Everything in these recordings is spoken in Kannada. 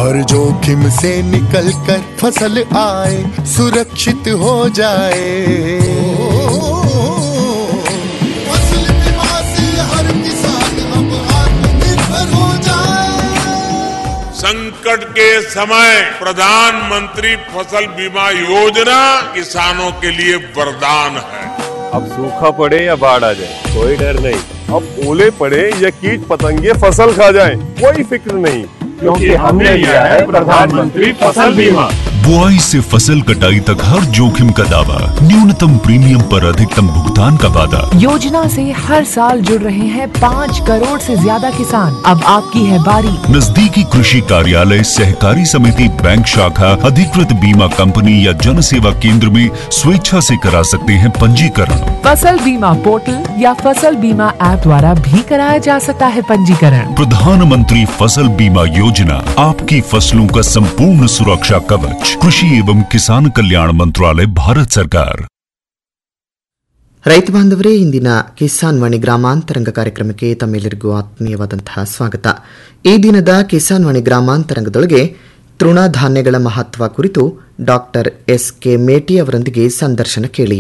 हर जोखिम से निकल कर फसल आए सुरक्षित हो जाए फसल बीमा से हर किसान अब आत्मनिर्भर हो जाए संकट के समय प्रधानमंत्री फसल बीमा योजना किसानों के लिए वरदान है अब सूखा पड़े या बाढ़ आ जाए कोई डर नहीं अब ओले पड़े या कीट पतंगे फसल खा जाए कोई फिक्र नहीं क्योंकि हमने लिया है प्रधानमंत्री फसल बीमा बुआई से फसल कटाई तक हर जोखिम का दावा न्यूनतम प्रीमियम पर अधिकतम भुगतान का वादा योजना से हर साल जुड़ रहे हैं पाँच करोड़ से ज्यादा किसान अब आपकी है बारी नजदीकी कृषि कार्यालय सहकारी समिति बैंक शाखा अधिकृत बीमा कंपनी या जन सेवा केंद्र में स्वेच्छा से करा सकते हैं पंजीकरण फसल बीमा पोर्टल या फसल बीमा ऐप द्वारा भी कराया जा सकता है पंजीकरण प्रधानमंत्री फसल बीमा योजना आपकी फसलों का संपूर्ण सुरक्षा कवच कृषि एवं किसान कल्याण मंत्रालय भारत सरकार ರೈತ ಬಾಂಧವರೇ ಇಂದಿನ ಕಿಸಾನ್ ವಾಣಿ ಗ್ರಾಮಾಂತರಂಗ ಕಾರ್ಯಕ್ರಮಕ್ಕೆ ತಮ್ಮೆಲ್ಲರಿಗೂ ಆತ್ಮೀಯವಾದಂತಹ ಸ್ವಾಗತ ಈ ದಿನದ ಕಿಸಾನ್ ವಾಣಿ ಗ್ರಾಮಾಂತರಂಗದೊಳಗೆ ತೃಣಧಾನ್ಯಗಳ ಮಹತ್ವ ಕುರಿತು ಡಾಕ್ಟರ್ ಎಸ್ ಕೆ ಮೇಟಿ ಅವರೊಂದಿಗೆ ಸಂದರ್ಶನ ಕೇಳಿ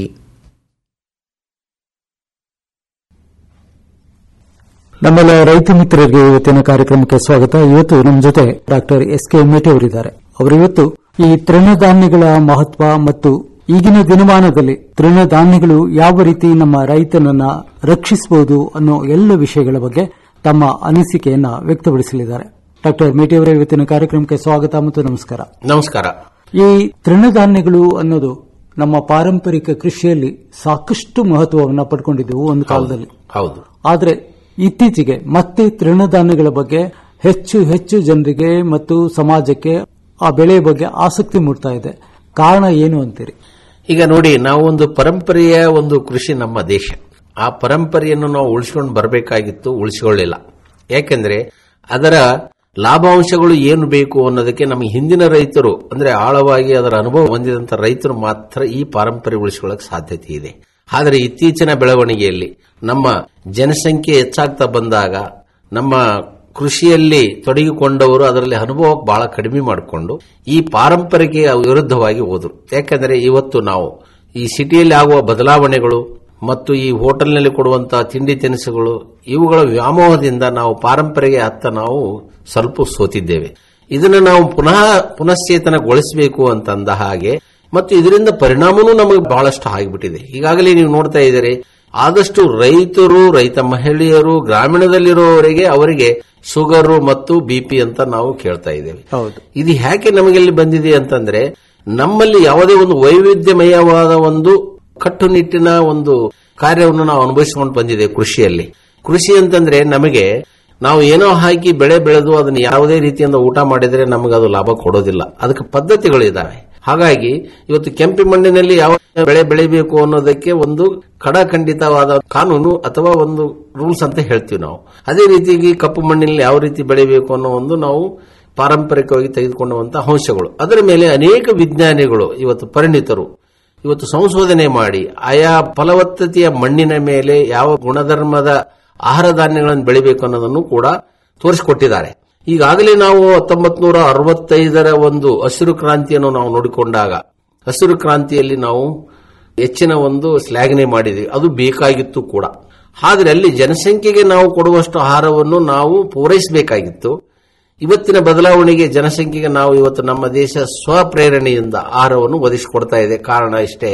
ನಮ್ಮೆಲ್ಲ ರೈತ ಮಿತ್ರರಿಗೆ ಇವತ್ತಿನ ಕಾರ್ಯಕ್ರಮಕ್ಕೆ ಸ್ವಾಗತ ಇವತ್ತು ನಮ್ಮ ಜೊತೆ ಡಾಕ್ಟರ್ ಎಸ್ ಕೆ ಮೇಟಿ ಅವರಿದ್ದಾರೆ ಅವರು ಇವತ್ತು ಈ ತೃಣಧಾನ್ಯಗಳ ಮಹತ್ವ ಮತ್ತು ಈಗಿನ ದಿನಮಾನದಲ್ಲಿ ತೃಣಧಾನ್ಯಗಳು ಯಾವ ರೀತಿ ನಮ್ಮ ರೈತನನ್ನ ರಕ್ಷಿಸಬಹುದು ಅನ್ನೋ ಎಲ್ಲ ವಿಷಯಗಳ ಬಗ್ಗೆ ತಮ್ಮ ಅನಿಸಿಕೆಯನ್ನ ವ್ಯಕ್ತಪಡಿಸಲಿದ್ದಾರೆ ಡಾಕ್ಟರ್ ಮೇಟಿ ಅವರ ಇವತ್ತಿನ ಕಾರ್ಯಕ್ರಮಕ್ಕೆ ಸ್ವಾಗತ ಮತ್ತು ನಮಸ್ಕಾರ ನಮಸ್ಕಾರ ಈ ತೃಣಧಾನ್ಯಗಳು ಅನ್ನೋದು ನಮ್ಮ ಪಾರಂಪರಿಕ ಕೃಷಿಯಲ್ಲಿ ಸಾಕಷ್ಟು ಮಹತ್ವವನ್ನು ಪಡ್ಕೊಂಡಿದ್ದೆವು ಒಂದು ಕಾಲದಲ್ಲಿ ಹೌದು ಆದರೆ ಇತ್ತೀಚೆಗೆ ಮತ್ತೆ ತೃಣಧಾನ್ಯಗಳ ಬಗ್ಗೆ ಹೆಚ್ಚು ಹೆಚ್ಚು ಜನರಿಗೆ ಮತ್ತು ಸಮಾಜಕ್ಕೆ ಆ ಬೆಳೆಯ ಬಗ್ಗೆ ಆಸಕ್ತಿ ಮೂಡ್ತಾ ಇದೆ ಕಾರಣ ಏನು ಅಂತೀರಿ ಈಗ ನೋಡಿ ನಾವು ಒಂದು ಪರಂಪರೆಯ ಒಂದು ಕೃಷಿ ನಮ್ಮ ದೇಶ ಆ ಪರಂಪರೆಯನ್ನು ನಾವು ಉಳಿಸ್ಕೊಂಡು ಬರಬೇಕಾಗಿತ್ತು ಉಳಿಸಿಕೊಳ್ಳಿಲ್ಲ ಯಾಕೆಂದ್ರೆ ಅದರ ಲಾಭಾಂಶಗಳು ಏನು ಬೇಕು ಅನ್ನೋದಕ್ಕೆ ನಮಗೆ ಹಿಂದಿನ ರೈತರು ಅಂದ್ರೆ ಆಳವಾಗಿ ಅದರ ಅನುಭವ ಹೊಂದಿದಂತ ರೈತರು ಮಾತ್ರ ಈ ಪಾರಂಪರೆ ಉಳಿಸಿಕೊಳ್ಳಕ್ಕೆ ಸಾಧ್ಯತೆ ಇದೆ ಆದರೆ ಇತ್ತೀಚಿನ ಬೆಳವಣಿಗೆಯಲ್ಲಿ ನಮ್ಮ ಜನಸಂಖ್ಯೆ ಹೆಚ್ಚಾಗ್ತಾ ಬಂದಾಗ ನಮ್ಮ ಕೃಷಿಯಲ್ಲಿ ತೊಡಗಿಕೊಂಡವರು ಅದರಲ್ಲಿ ಅನುಭವ ಬಹಳ ಕಡಿಮೆ ಮಾಡಿಕೊಂಡು ಈ ಪಾರಂಪರೆಗೆ ವಿರುದ್ಧವಾಗಿ ಹೋದರು ಯಾಕಂದ್ರೆ ಇವತ್ತು ನಾವು ಈ ಸಿಟಿಯಲ್ಲಿ ಆಗುವ ಬದಲಾವಣೆಗಳು ಮತ್ತು ಈ ಹೋಟೆಲ್ನಲ್ಲಿ ಕೊಡುವಂತಹ ತಿಂಡಿ ತಿನಿಸುಗಳು ಇವುಗಳ ವ್ಯಾಮೋಹದಿಂದ ನಾವು ಪಾರಂಪರೆಗೆ ಅತ್ತ ನಾವು ಸ್ವಲ್ಪ ಸೋತಿದ್ದೇವೆ ಇದನ್ನು ನಾವು ಪುನಃ ಪುನಶ್ಚೇತನಗೊಳಿಸಬೇಕು ಅಂತಂದ ಹಾಗೆ ಮತ್ತು ಇದರಿಂದ ಪರಿಣಾಮನೂ ನಮಗೆ ಬಹಳಷ್ಟು ಆಗಿಬಿಟ್ಟಿದೆ ಈಗಾಗಲೇ ನೀವು ನೋಡ್ತಾ ಇದ್ದೀರಿ ಆದಷ್ಟು ರೈತರು ರೈತ ಮಹಿಳೆಯರು ಗ್ರಾಮೀಣದಲ್ಲಿರುವವರಿಗೆ ಅವರಿಗೆ ಶುಗರು ಮತ್ತು ಬಿಪಿ ಅಂತ ನಾವು ಕೇಳ್ತಾ ಇದ್ದೇವೆ ಹೌದು ಇದು ಯಾಕೆ ನಮಗೆಲ್ಲಿ ಬಂದಿದೆ ಅಂತಂದ್ರೆ ನಮ್ಮಲ್ಲಿ ಯಾವುದೇ ಒಂದು ವೈವಿಧ್ಯಮಯವಾದ ಒಂದು ಕಟ್ಟುನಿಟ್ಟಿನ ಒಂದು ಕಾರ್ಯವನ್ನು ನಾವು ಅನುಭವಿಸಿಕೊಂಡು ಬಂದಿದೆ ಕೃಷಿಯಲ್ಲಿ ಕೃಷಿ ಅಂತಂದ್ರೆ ನಮಗೆ ನಾವು ಏನೋ ಹಾಕಿ ಬೆಳೆ ಬೆಳೆದು ಅದನ್ನ ಯಾವುದೇ ರೀತಿಯಿಂದ ಊಟ ಮಾಡಿದ್ರೆ ನಮಗೆ ಅದು ಲಾಭ ಕೊಡೋದಿಲ್ಲ ಅದಕ್ಕೆ ಪದ್ಧತಿಗಳಿದಾವೆ ಹಾಗಾಗಿ ಇವತ್ತು ಕೆಂಪು ಮಣ್ಣಿನಲ್ಲಿ ಯಾವ ಬೆಳೆ ಬೆಳಿಬೇಕು ಅನ್ನೋದಕ್ಕೆ ಒಂದು ಕಡಖಂಡಿತವಾದ ಕಾನೂನು ಅಥವಾ ಒಂದು ರೂಲ್ಸ್ ಅಂತ ಹೇಳ್ತೀವಿ ನಾವು ಅದೇ ರೀತಿಯಾಗಿ ಕಪ್ಪು ಮಣ್ಣಿನಲ್ಲಿ ಯಾವ ರೀತಿ ಬೆಳಿಬೇಕು ಅನ್ನೋ ಒಂದು ನಾವು ಪಾರಂಪರಿಕವಾಗಿ ತೆಗೆದುಕೊಂಡಂತಹ ಅಂಶಗಳು ಅದರ ಮೇಲೆ ಅನೇಕ ವಿಜ್ಞಾನಿಗಳು ಇವತ್ತು ಪರಿಣಿತರು ಇವತ್ತು ಸಂಶೋಧನೆ ಮಾಡಿ ಆಯಾ ಫಲವತ್ತತೆಯ ಮಣ್ಣಿನ ಮೇಲೆ ಯಾವ ಗುಣಧರ್ಮದ ಆಹಾರ ಧಾನ್ಯಗಳನ್ನು ಬೆಳಿಬೇಕು ಅನ್ನೋದನ್ನು ಕೂಡ ತೋರಿಸಿಕೊಟ್ಟಿದ್ದಾರೆ ಈಗಾಗಲೇ ನಾವು ಹತ್ತೊಂಬತ್ ನೂರ ಅರವತ್ತೈದರ ಒಂದು ಹಸಿರು ಕ್ರಾಂತಿಯನ್ನು ನಾವು ನೋಡಿಕೊಂಡಾಗ ಹಸಿರು ಕ್ರಾಂತಿಯಲ್ಲಿ ನಾವು ಹೆಚ್ಚಿನ ಒಂದು ಶ್ಲಾಘನೆ ಮಾಡಿದ್ವಿ ಅದು ಬೇಕಾಗಿತ್ತು ಕೂಡ ಆದರೆ ಅಲ್ಲಿ ಜನಸಂಖ್ಯೆಗೆ ನಾವು ಕೊಡುವಷ್ಟು ಆಹಾರವನ್ನು ನಾವು ಪೂರೈಸಬೇಕಾಗಿತ್ತು ಇವತ್ತಿನ ಬದಲಾವಣೆಗೆ ಜನಸಂಖ್ಯೆಗೆ ನಾವು ಇವತ್ತು ನಮ್ಮ ದೇಶ ಸ್ವಪ್ರೇರಣೆಯಿಂದ ಆಹಾರವನ್ನು ಒದಗಿಸಿಕೊಡ್ತಾ ಇದೆ ಕಾರಣ ಇಷ್ಟೇ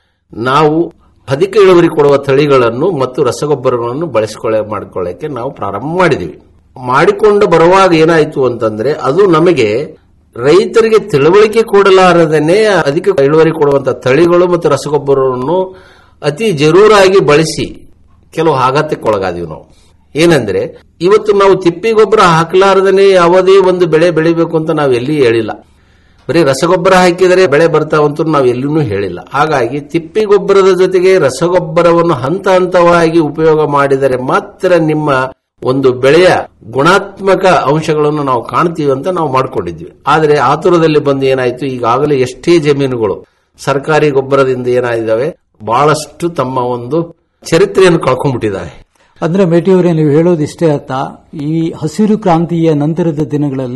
ನಾವು ಅಧಿಕ ಇಳುವರಿ ಕೊಡುವ ತಳಿಗಳನ್ನು ಮತ್ತು ರಸಗೊಬ್ಬರಗಳನ್ನು ಬಳಸಿಕೊಳ್ಳ ಮಾಡಿಕೊಳ್ಳಕ್ಕೆ ನಾವು ಪ್ರಾರಂಭ ಮಾಡಿದೀವಿ ಮಾಡಿಕೊಂಡು ಬರುವಾಗ ಏನಾಯ್ತು ಅಂತಂದ್ರೆ ಅದು ನಮಗೆ ರೈತರಿಗೆ ತಿಳುವಳಿಕೆ ಕೊಡಲಾರದೇನೆ ಅಧಿಕ ಇಳುವರಿ ಕೊಡುವಂತಹ ತಳಿಗಳು ಮತ್ತು ರಸಗೊಬ್ಬರವನ್ನು ಅತಿ ಜರೂರಾಗಿ ಬಳಸಿ ಕೆಲವು ಆಘಾತಕ್ಕೊಳಗಾದೀವಿ ನಾವು ಏನಂದ್ರೆ ಇವತ್ತು ನಾವು ತಿಪ್ಪಿ ಗೊಬ್ಬರ ಹಾಕಲಾರದನೆ ಯಾವುದೇ ಒಂದು ಬೆಳೆ ಬೆಳಿಬೇಕು ಅಂತ ನಾವು ಎಲ್ಲಿ ಹೇಳಿಲ್ಲ ಬರೀ ರಸಗೊಬ್ಬರ ಹಾಕಿದರೆ ಬೆಳೆ ಬರ್ತಾವಂತೂ ನಾವು ಎಲ್ಲಿನೂ ಹೇಳಿಲ್ಲ ಹಾಗಾಗಿ ತಿಪ್ಪಿ ಗೊಬ್ಬರದ ಜೊತೆಗೆ ರಸಗೊಬ್ಬರವನ್ನು ಹಂತ ಹಂತವಾಗಿ ಉಪಯೋಗ ಮಾಡಿದರೆ ಮಾತ್ರ ನಿಮ್ಮ ಒಂದು ಬೆಳೆಯ ಗುಣಾತ್ಮಕ ಅಂಶಗಳನ್ನು ನಾವು ಕಾಣ್ತೀವಿ ಅಂತ ನಾವು ಮಾಡ್ಕೊಂಡಿದ್ವಿ ಆದರೆ ಆತುರದಲ್ಲಿ ಬಂದು ಏನಾಯ್ತು ಈಗಾಗಲೇ ಎಷ್ಟೇ ಜಮೀನುಗಳು ಸರ್ಕಾರಿ ಗೊಬ್ಬರದಿಂದ ಏನಾಗಿದ್ದಾವೆ ಬಹಳಷ್ಟು ತಮ್ಮ ಒಂದು ಚರಿತ್ರೆಯನ್ನು ಕಳ್ಕೊಂಡ್ಬಿಟ್ಟಿದ್ದಾವೆ ಅಂದ್ರೆ ಮೇಟಿಯವರೇ ನೀವು ಹೇಳೋದಿಷ್ಟೇ ಅರ್ಥ ಈ ಹಸಿರು ಕ್ರಾಂತಿಯ ನಂತರದ ದಿನಗಳಲ್ಲಿ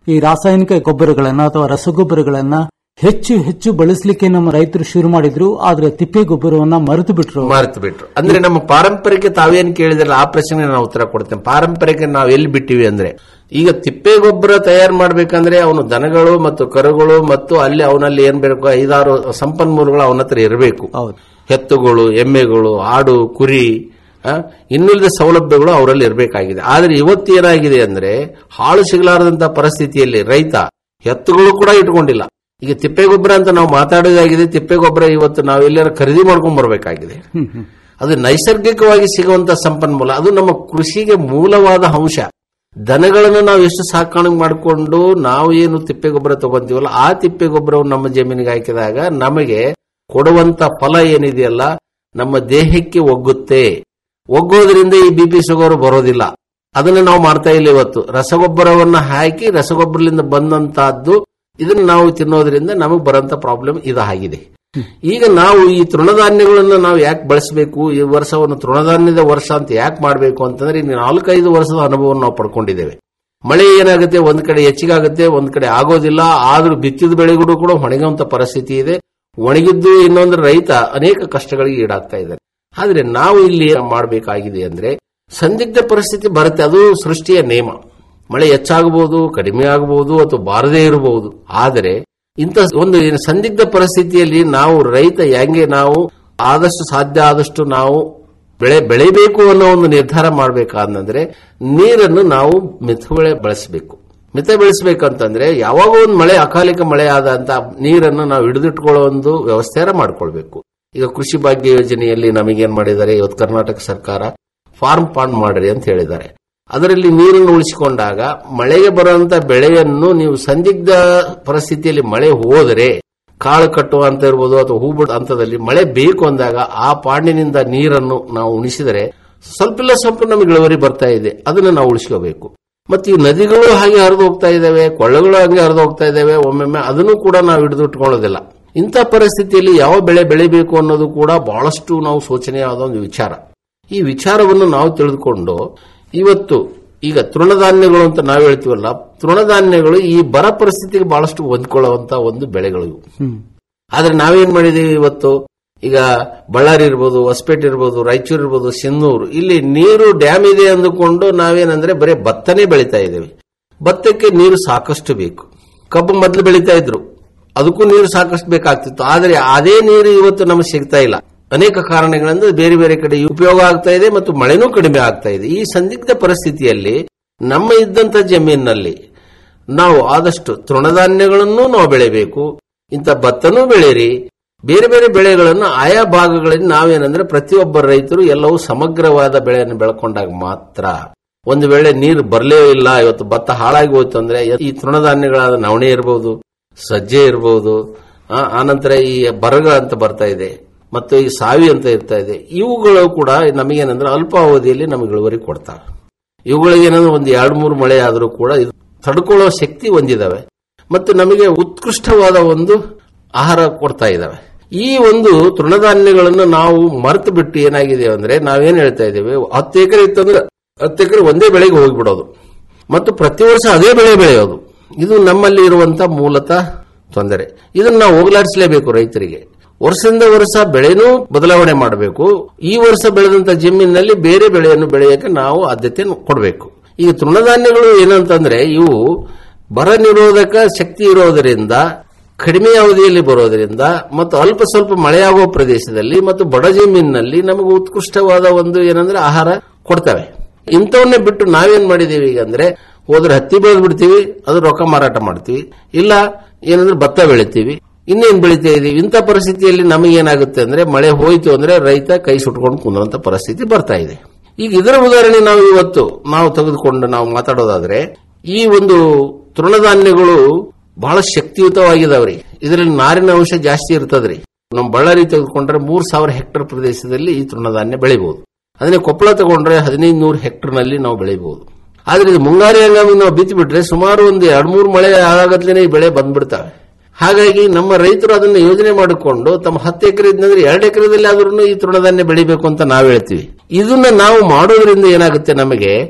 ಈ ರಾಸಾಯನಿಕ ಗೊಬ್ಬರಗಳನ್ನ ಅಥವಾ ರಸಗೊಬ್ಬರಗಳನ್ನ ಹೆಚ್ಚು ಹೆಚ್ಚು ಬಳಸಲಿಕ್ಕೆ ನಮ್ಮ ರೈತರು ಶುರು ಮಾಡಿದ್ರು ಆದ್ರೆ ತಿಪ್ಪೆ ಗೊಬ್ಬರವನ್ನ ಮರೆತು ಬಿಟ್ರು ಮರೆತು ಬಿಟ್ರು ಅಂದ್ರೆ ನಮ್ಮ ಪಾರಂಪರಿಕ ತಾವೇನ್ ಕೇಳಿದ್ರಲ್ಲ ಆ ಪ್ರಶ್ನೆಗೆ ನಾನು ಉತ್ತರ ಕೊಡ್ತೇನೆ ಪಾರಂಪರಿಕ ನಾವು ಎಲ್ಲಿ ಬಿಟ್ಟಿವಿ ಅಂದ್ರೆ ಈಗ ತಿಪ್ಪೆ ಗೊಬ್ಬರ ತಯಾರು ಮಾಡ್ಬೇಕಂದ್ರೆ ಅವನು ದನಗಳು ಮತ್ತು ಕರುಗಳು ಮತ್ತು ಅಲ್ಲಿ ಅವನಲ್ಲಿ ಏನ್ ಬೇಕು ಐದಾರು ಸಂಪನ್ಮೂಲಗಳು ಅವನ ಹತ್ರ ಇರಬೇಕು ಹೌದು ಎತ್ತುಗಳು ಎಮ್ಮೆಗಳು ಆಡು ಕುರಿ ಆ, ಇನ್ನುಳಿದ ಸೌಲಭ್ಯಗಳು ಅವರಲ್ಲಿ ಇರಬೇಕಾಗಿದೆ ಆದ್ರೆ ಇವತ್ತು ಏನಾಗಿದೆ ಅಂದ್ರೆ ಹಾಳು ಸಿಗಲಾರದಂತ ಪರಿಸ್ಥಿತಿಯಲ್ಲಿ ರೈತ ಎತ್ತುಗಳು ಕೂಡ ಇಟ್ಕೊಂಡಿಲ್ಲ ಈಗ ತಿಪ್ಪೆ ಗೊಬ್ಬರ ಅಂತ ನಾವು ಮಾತಾಡೋದಾಗಿದೆ ತಿಪ್ಪೆ ಗೊಬ್ಬರ ಇವತ್ತು ನಾವೆಲ್ಲರೂ ಖರೀದಿ ಮಾಡ್ಕೊಂಡ್ ಬರ್ಬೇಕಾಗಿದೆ ಅದು ನೈಸರ್ಗಿಕವಾಗಿ ಸಿಗುವಂತ ಸಂಪನ್ಮೂಲ ಅದು ನಮ್ಮ ಕೃಷಿಗೆ ಮೂಲವಾದ ಅಂಶ ದನಗಳನ್ನು ನಾವು ಎಷ್ಟು ಸಾಕಾಣೆ ಮಾಡಿಕೊಂಡು ನಾವು ಏನು ತಿಪ್ಪೆ ಗೊಬ್ಬರ ತಗೊಂತೀವಲ್ಲ ಆ ತಿಪ್ಪೆ ಗೊಬ್ಬರವನ್ನು ನಮ್ಮ ಜಮೀನಿಗೆ ಹಾಕಿದಾಗ ನಮಗೆ ಕೊಡುವಂತ ಫಲ ಏನಿದೆಯಲ್ಲ ನಮ್ಮ ದೇಹಕ್ಕೆ ಒಗ್ಗುತ್ತೆ ಒಗ್ಗೋದ್ರಿಂದ ಈ ಬಿ ಪಿ ಶುಗರ್ ಬರೋದಿಲ್ಲ ಅದನ್ನ ನಾವು ಮಾಡ್ತಾ ಇಲ್ಲ ಇವತ್ತು ರಸಗೊಬ್ಬರವನ್ನ ಹಾಕಿ ರಸಗೊಬ್ಬರದಿಂದ ಬಂದಂತಹದ್ದು ಇದನ್ನ ನಾವು ತಿನ್ನೋದ್ರಿಂದ ನಮಗೆ ಬರೋಂತ ಪ್ರಾಬ್ಲಮ್ ಇದಾಗಿದೆ ಈಗ ನಾವು ಈ ತೃಣಧಾನ್ಯಗಳನ್ನ ನಾವು ಯಾಕೆ ಬಳಸಬೇಕು ಈ ವರ್ಷವನ್ನು ತೃಣಧಾನ್ಯದ ವರ್ಷ ಅಂತ ಯಾಕೆ ಮಾಡಬೇಕು ಅಂತಂದ್ರೆ ಈ ನಾಲ್ಕೈದು ವರ್ಷದ ಅನುಭವವನ್ನು ನಾವು ಪಡ್ಕೊಂಡಿದ್ದೇವೆ ಮಳೆ ಏನಾಗುತ್ತೆ ಒಂದ್ ಕಡೆ ಹೆಚ್ಚಿಗಾಗುತ್ತೆ ಒಂದ್ ಕಡೆ ಆಗೋದಿಲ್ಲ ಆದ್ರೂ ಬಿತ್ತಿದ ಬೆಳೆಗಳು ಕೂಡ ಒಣಗುವಂತ ಪರಿಸ್ಥಿತಿ ಇದೆ ಒಣಗಿದ್ದು ಇನ್ನೊಂದು ರೈತ ಅನೇಕ ಕಷ್ಟಗಳಿಗೆ ಈಡಾಗ್ತಾ ಇದ್ದಾರೆ ಆದ್ರೆ ನಾವು ಇಲ್ಲಿ ಮಾಡಬೇಕಾಗಿದೆ ಅಂದ್ರೆ ಸಂದಿಗ್ಧ ಪರಿಸ್ಥಿತಿ ಬರುತ್ತೆ ಅದು ಸೃಷ್ಟಿಯ ನೇಮ ಮಳೆ ಹೆಚ್ಚಾಗಬಹುದು ಕಡಿಮೆ ಆಗಬಹುದು ಅಥವಾ ಬಾರದೇ ಇರಬಹುದು ಆದರೆ ಇಂಥ ಒಂದು ಏನು ಸಂದಿಗ್ಧ ಪರಿಸ್ಥಿತಿಯಲ್ಲಿ ನಾವು ರೈತ ಹೆಂಗೆ ನಾವು ಆದಷ್ಟು ಸಾಧ್ಯ ಆದಷ್ಟು ನಾವು ಬೆಳೆ ಬೆಳಿಬೇಕು ಅನ್ನೋ ಒಂದು ನಿರ್ಧಾರ ಮಾಡಬೇಕಾದ್ರೆ ನೀರನ್ನು ನಾವು ಮಿತಬೆಳೆ ಬಳಸಬೇಕು ಮಿತ ಬೆಳೆಸಬೇಕಂತಂದ್ರೆ ಯಾವಾಗ ಒಂದು ಮಳೆ ಅಕಾಲಿಕ ಮಳೆ ಆದಂತ ನೀರನ್ನು ನಾವು ಹಿಡಿದಿಟ್ಕೊಳ್ಳೋ ಒಂದು ವ್ಯವಸ್ಥೆನ ಮಾಡ್ಕೊಳ್ಬೇಕು ಈಗ ಕೃಷಿ ಭಾಗ್ಯ ಯೋಜನೆಯಲ್ಲಿ ನಮಗೇನ್ ಮಾಡಿದ್ದಾರೆ ಇವತ್ತು ಕರ್ನಾಟಕ ಸರ್ಕಾರ ಫಾರ್ಮ್ ಪಾಂಡ್ ಮಾಡ್ರಿ ಅಂತ ಹೇಳಿದ್ದಾರೆ ಅದರಲ್ಲಿ ನೀರನ್ನು ಉಳಿಸಿಕೊಂಡಾಗ ಮಳೆಗೆ ಬರುವಂತ ಬೆಳೆಯನ್ನು ನೀವು ಸಂದಿಗ್ಧ ಪರಿಸ್ಥಿತಿಯಲ್ಲಿ ಮಳೆ ಹೋದರೆ ಕಾಳು ಕಟ್ಟುವ ಅಂತ ಇರ್ಬೋದು ಅಥವಾ ಹೂ ಬಿಡೋ ಹಂತದಲ್ಲಿ ಮಳೆ ಬೇಕು ಅಂದಾಗ ಆ ಪಾಂಡಿನಿಂದ ನೀರನ್ನು ನಾವು ಉಣಿಸಿದರೆ ಸ್ವಲ್ಪ ಇಲ್ಲ ಸ್ವಲ್ಪ ನಮಗೆ ಇಳುವರಿ ಬರ್ತಾ ಇದೆ ಅದನ್ನ ನಾವು ಉಳಿಸ್ಕೋಬೇಕು ಮತ್ತೆ ಈ ನದಿಗಳು ಹಾಗೆ ಹರಿದು ಹೋಗ್ತಾ ಇದಾವೆ ಕೊಳ್ಳಗಳು ಹಾಗೆ ಹರಿದು ಹೋಗ್ತಾ ಇದಾವೆ ಒಮ್ಮೊಮ್ಮೆ ಅದನ್ನು ಕೂಡ ನಾವು ಹಿಡಿದಿಟ್ಕೊಳ್ಳೋದಿಲ್ಲ ಇಂಥ ಪರಿಸ್ಥಿತಿಯಲ್ಲಿ ಯಾವ ಬೆಳೆ ಬೆಳಿಬೇಕು ಅನ್ನೋದು ಕೂಡ ಬಹಳಷ್ಟು ನಾವು ಶೋಚನೀಯವಾದ ಒಂದು ವಿಚಾರ ಈ ವಿಚಾರವನ್ನು ನಾವು ತಿಳಿದುಕೊಂಡು ಇವತ್ತು ಈಗ ತೃಣಧಾನ್ಯಗಳು ಅಂತ ನಾವು ಹೇಳ್ತೀವಲ್ಲ ತೃಣಧಾನ್ಯಗಳು ಈ ಬರ ಪರಿಸ್ಥಿತಿಗೆ ಬಹಳಷ್ಟು ಹೊಂದ್ಕೊಳ್ಳುವಂತ ಒಂದು ಬೆಳೆಗಳು ಇವು. ಆದ್ರೆ ನಾವೇನ್ ಮಾಡಿದೀವಿ ಇವತ್ತು ಈಗ ಬಳ್ಳಾರಿ ಇರ್ಬೋದು ಹೊಸಪೇಟೆ ಇರ್ಬೋದು ರಾಯಚೂರು ಇರ್ಬೋದು ಸಿನ್ನೂರು ಇಲ್ಲಿ ನೀರು ಡ್ಯಾಮ್ ಇದೆ ಅಂದುಕೊಂಡು ನಾವೇನಂದ್ರೆ ಬರೀ ಭತ್ತನೇ ಬೆಳಿತಾ ಇದ್ದೇವೆ ಭತ್ತಕ್ಕೆ ನೀರು ಸಾಕಷ್ಟು ಬೇಕು ಕಬ್ಬು ಮೊದಲು ಬೆಳಿತಾ ಇದ್ರು ಅದಕ್ಕೂ ನೀರು ಸಾಕಷ್ಟು ಬೇಕಾಗ್ತಿತ್ತು ಆದ್ರೆ ಅದೇ ನೀರು ಇವತ್ತು ನಮಗೆ ಸಿಗ್ತಾ ಇಲ್ಲ ಅನೇಕ ಕಾರಣಗಳಿಂದ ಬೇರೆ ಬೇರೆ ಕಡೆ ಉಪಯೋಗ ಆಗ್ತಾ ಇದೆ ಮತ್ತು ಮಳೆನೂ ಕಡಿಮೆ ಆಗ್ತಾ ಇದೆ ಈ ಸಂದಿಗ್ಧ ಪರಿಸ್ಥಿತಿಯಲ್ಲಿ ನಮ್ಮ ಇದ್ದಂತ ಜಮೀನಿನಲ್ಲಿ ನಾವು ಆದಷ್ಟು ತೃಣಧಾನ್ಯಗಳನ್ನು ನಾವು ಬೆಳೆಯಬೇಕು ಇಂಥ ಭತ್ತನೂ ಬೆಳೆಯಿರಿ ಬೇರೆ ಬೇರೆ ಬೆಳೆಗಳನ್ನು ಆಯಾ ಭಾಗಗಳಲ್ಲಿ ನಾವೇನಂದ್ರೆ ಪ್ರತಿಯೊಬ್ಬ ರೈತರು ಎಲ್ಲವೂ ಸಮಗ್ರವಾದ ಬೆಳೆಯನ್ನು ಬೆಳ್ಕೊಂಡಾಗ ಮಾತ್ರ ಒಂದು ವೇಳೆ ನೀರು ಬರಲೇ ಇಲ್ಲ ಇವತ್ತು ಭತ್ತ ಹಾಳಾಗಿ ಹೋಯ್ತು ಅಂದ್ರೆ ಈ ತೃಣಧಾನ್ಯಗಳಾದ ನವಣೆ ಇರಬಹುದು ಸಜ್ಜೆ ಇರಬಹುದು ಆನಂತರ ಈ ಬರಗ ಅಂತ ಬರ್ತಾ ಇದೆ ಮತ್ತು ಈ ಸಾವಿ ಅಂತ ಇರ್ತಾ ಇದೆ ಇವುಗಳು ಕೂಡ ನಮಗೇನಂದ್ರೆ ಅಲ್ಪಾವಧಿಯಲ್ಲಿ ನಮಗೆ ಇಳುವರಿ ಕೊಡ್ತಾವೆ ಇವುಗಳಿಗೆ ಏನಂದ್ರೆ ಒಂದು ಎರಡು ಮೂರು ಮಳೆ ಆದರೂ ಕೂಡ ಇದು ತಡ್ಕೊಳ್ಳೋ ಶಕ್ತಿ ಹೊಂದಿದಾವೆ ಮತ್ತು ನಮಗೆ ಉತ್ಕೃಷ್ಟವಾದ ಒಂದು ಆಹಾರ ಕೊಡ್ತಾ ಇದಾವೆ ಈ ಒಂದು ತೃಣಧಾನ್ಯಗಳನ್ನು ನಾವು ಮರೆತು ಬಿಟ್ಟು ಏನಾಗಿದೆ ಅಂದ್ರೆ ನಾವೇನ್ ಹೇಳ್ತಾ ಇದ್ದೇವೆ ಹತ್ತು ಎಕರೆ ಇತ್ತಂದ್ರೆ ಹತ್ತು ಎಕರೆ ಒಂದೇ ಬೆಳೆಗೆ ಹೋಗ್ಬಿಡೋದು ಮತ್ತು ಪ್ರತಿ ವರ್ಷ ಅದೇ ಬೆಳೆ ಬೆಳೆಯೋದು ಇದು ನಮ್ಮಲ್ಲಿ ಇರುವಂತ ಮೂಲತಃ ತೊಂದರೆ ಇದನ್ನ ನಾವು ಹೋಗಲಾಡಿಸಲೇಬೇಕು ರೈತರಿಗೆ ವರ್ಷದಿಂದ ವರ್ಷ ಬೆಳೆನೂ ಬದಲಾವಣೆ ಮಾಡಬೇಕು ಈ ವರ್ಷ ಬೆಳೆದಂತ ಜಮೀನಿನಲ್ಲಿ ಬೇರೆ ಬೆಳೆಯನ್ನು ಬೆಳೆಯಕ್ಕೆ ನಾವು ಆದ್ಯತೆ ಕೊಡಬೇಕು ಈಗ ತೃಣಧಾನ್ಯಗಳು ಏನಂತಂದ್ರೆ ಇವು ಬರ ನಿರೋಧಕ ಶಕ್ತಿ ಇರೋದರಿಂದ ಕಡಿಮೆ ಅವಧಿಯಲ್ಲಿ ಬರೋದರಿಂದ ಮತ್ತು ಅಲ್ಪ ಸ್ವಲ್ಪ ಮಳೆಯಾಗುವ ಪ್ರದೇಶದಲ್ಲಿ ಮತ್ತು ಬಡ ಜಮೀನಿನಲ್ಲಿ ನಮಗೆ ಉತ್ಕೃಷ್ಟವಾದ ಒಂದು ಏನಂದ್ರೆ ಆಹಾರ ಕೊಡ್ತವೆ ಇಂಥವನ್ನೇ ಬಿಟ್ಟು ನಾವೇನ್ ಮಾಡಿದೀವಿ ಈಗ ಅಂದ್ರೆ ಹೋದ್ರೆ ಹತ್ತಿ ಬೆಳೆದ್ ಬಿಡ್ತೀವಿ ಅದು ರೊಕ್ಕ ಮಾರಾಟ ಮಾಡ್ತೀವಿ ಇಲ್ಲ ಏನಂದ್ರೆ ಭತ್ತ ಬೆಳಿತೀವಿ ಇನ್ನೇನ್ ಬೆಳಿತಾ ಇದೀವಿ ಇಂಥ ಪರಿಸ್ಥಿತಿಯಲ್ಲಿ ನಮಗೇನಾಗುತ್ತೆ ಅಂದ್ರೆ ಮಳೆ ಹೋಯ್ತು ಅಂದ್ರೆ ರೈತ ಕೈ ಸುಟ್ಕೊಂಡು ಕುಂದ್ರಂತ ಪರಿಸ್ಥಿತಿ ಬರ್ತಾ ಇದೆ ಈಗ ಇದರ ಉದಾಹರಣೆ ನಾವು ಇವತ್ತು ನಾವು ತೆಗೆದುಕೊಂಡು ನಾವು ಮಾತಾಡೋದಾದ್ರೆ ಈ ಒಂದು ತೃಣಧಾನ್ಯಗಳು ಬಹಳ ಶಕ್ತಿಯುತವಾಗಿದಾವ್ರಿ ಇದರಲ್ಲಿ ನಾರಿನ ಅಂಶ ಜಾಸ್ತಿ ಇರ್ತದ್ರಿ ನಮ್ಮ ಬಳ್ಳಾರಿ ತೆಗೆದುಕೊಂಡ್ರೆ ಮೂರ್ ಸಾವಿರ ಹೆಕ್ಟರ್ ಪ್ರದೇಶದಲ್ಲಿ ಈ ತೃಣಧಾನ್ಯ ಬೆಳಿಬಹುದು ಅದನ್ನೇ ಕೊಪ್ಪಳ ತಗೊಂಡ್ರೆ ಹದಿನೈದು ನೂರು ಹೆಕ್ಟರ್ ನಲ್ಲಿ ನಾವು ಬೆಳಿಬಹುದು ಆದ್ರೆ ಇದು ಮುಂಗಾರಿ ಹಂಗಾಮಿ ನಾವು ಬಿತ್ತಿ ಬಿಟ್ರೆ ಸುಮಾರು ಒಂದು ಎರಡ್ ಮೂರು ಮಳೆ ಆಗತ್ಲೇನೆ ಈ ಬೆಳೆ ಬಂದ್ಬಿಡ್ತಾವೆ ಹಾಗಾಗಿ ನಮ್ಮ ರೈತರು ಅದನ್ನ ಯೋಜನೆ ಮಾಡಿಕೊಂಡು ತಮ್ಮ ಹತ್ತು ಎಕರೆ ಇದ್ದಂದ್ರೆ ಎರಡು ಎಕರೆದಲ್ಲಿ ಆದ್ರೂ ಈ ತೃಣಧಾನ್ಯ ಬೆಳಿಬೇಕು ಅಂತ ನಾವು ಹೇಳ್ತೀವಿ ಇದನ್ನ ನಾವು ಮಾಡೋದ್ರಿಂದ ಏನಾಗುತ್ತೆ ನಮಗೆ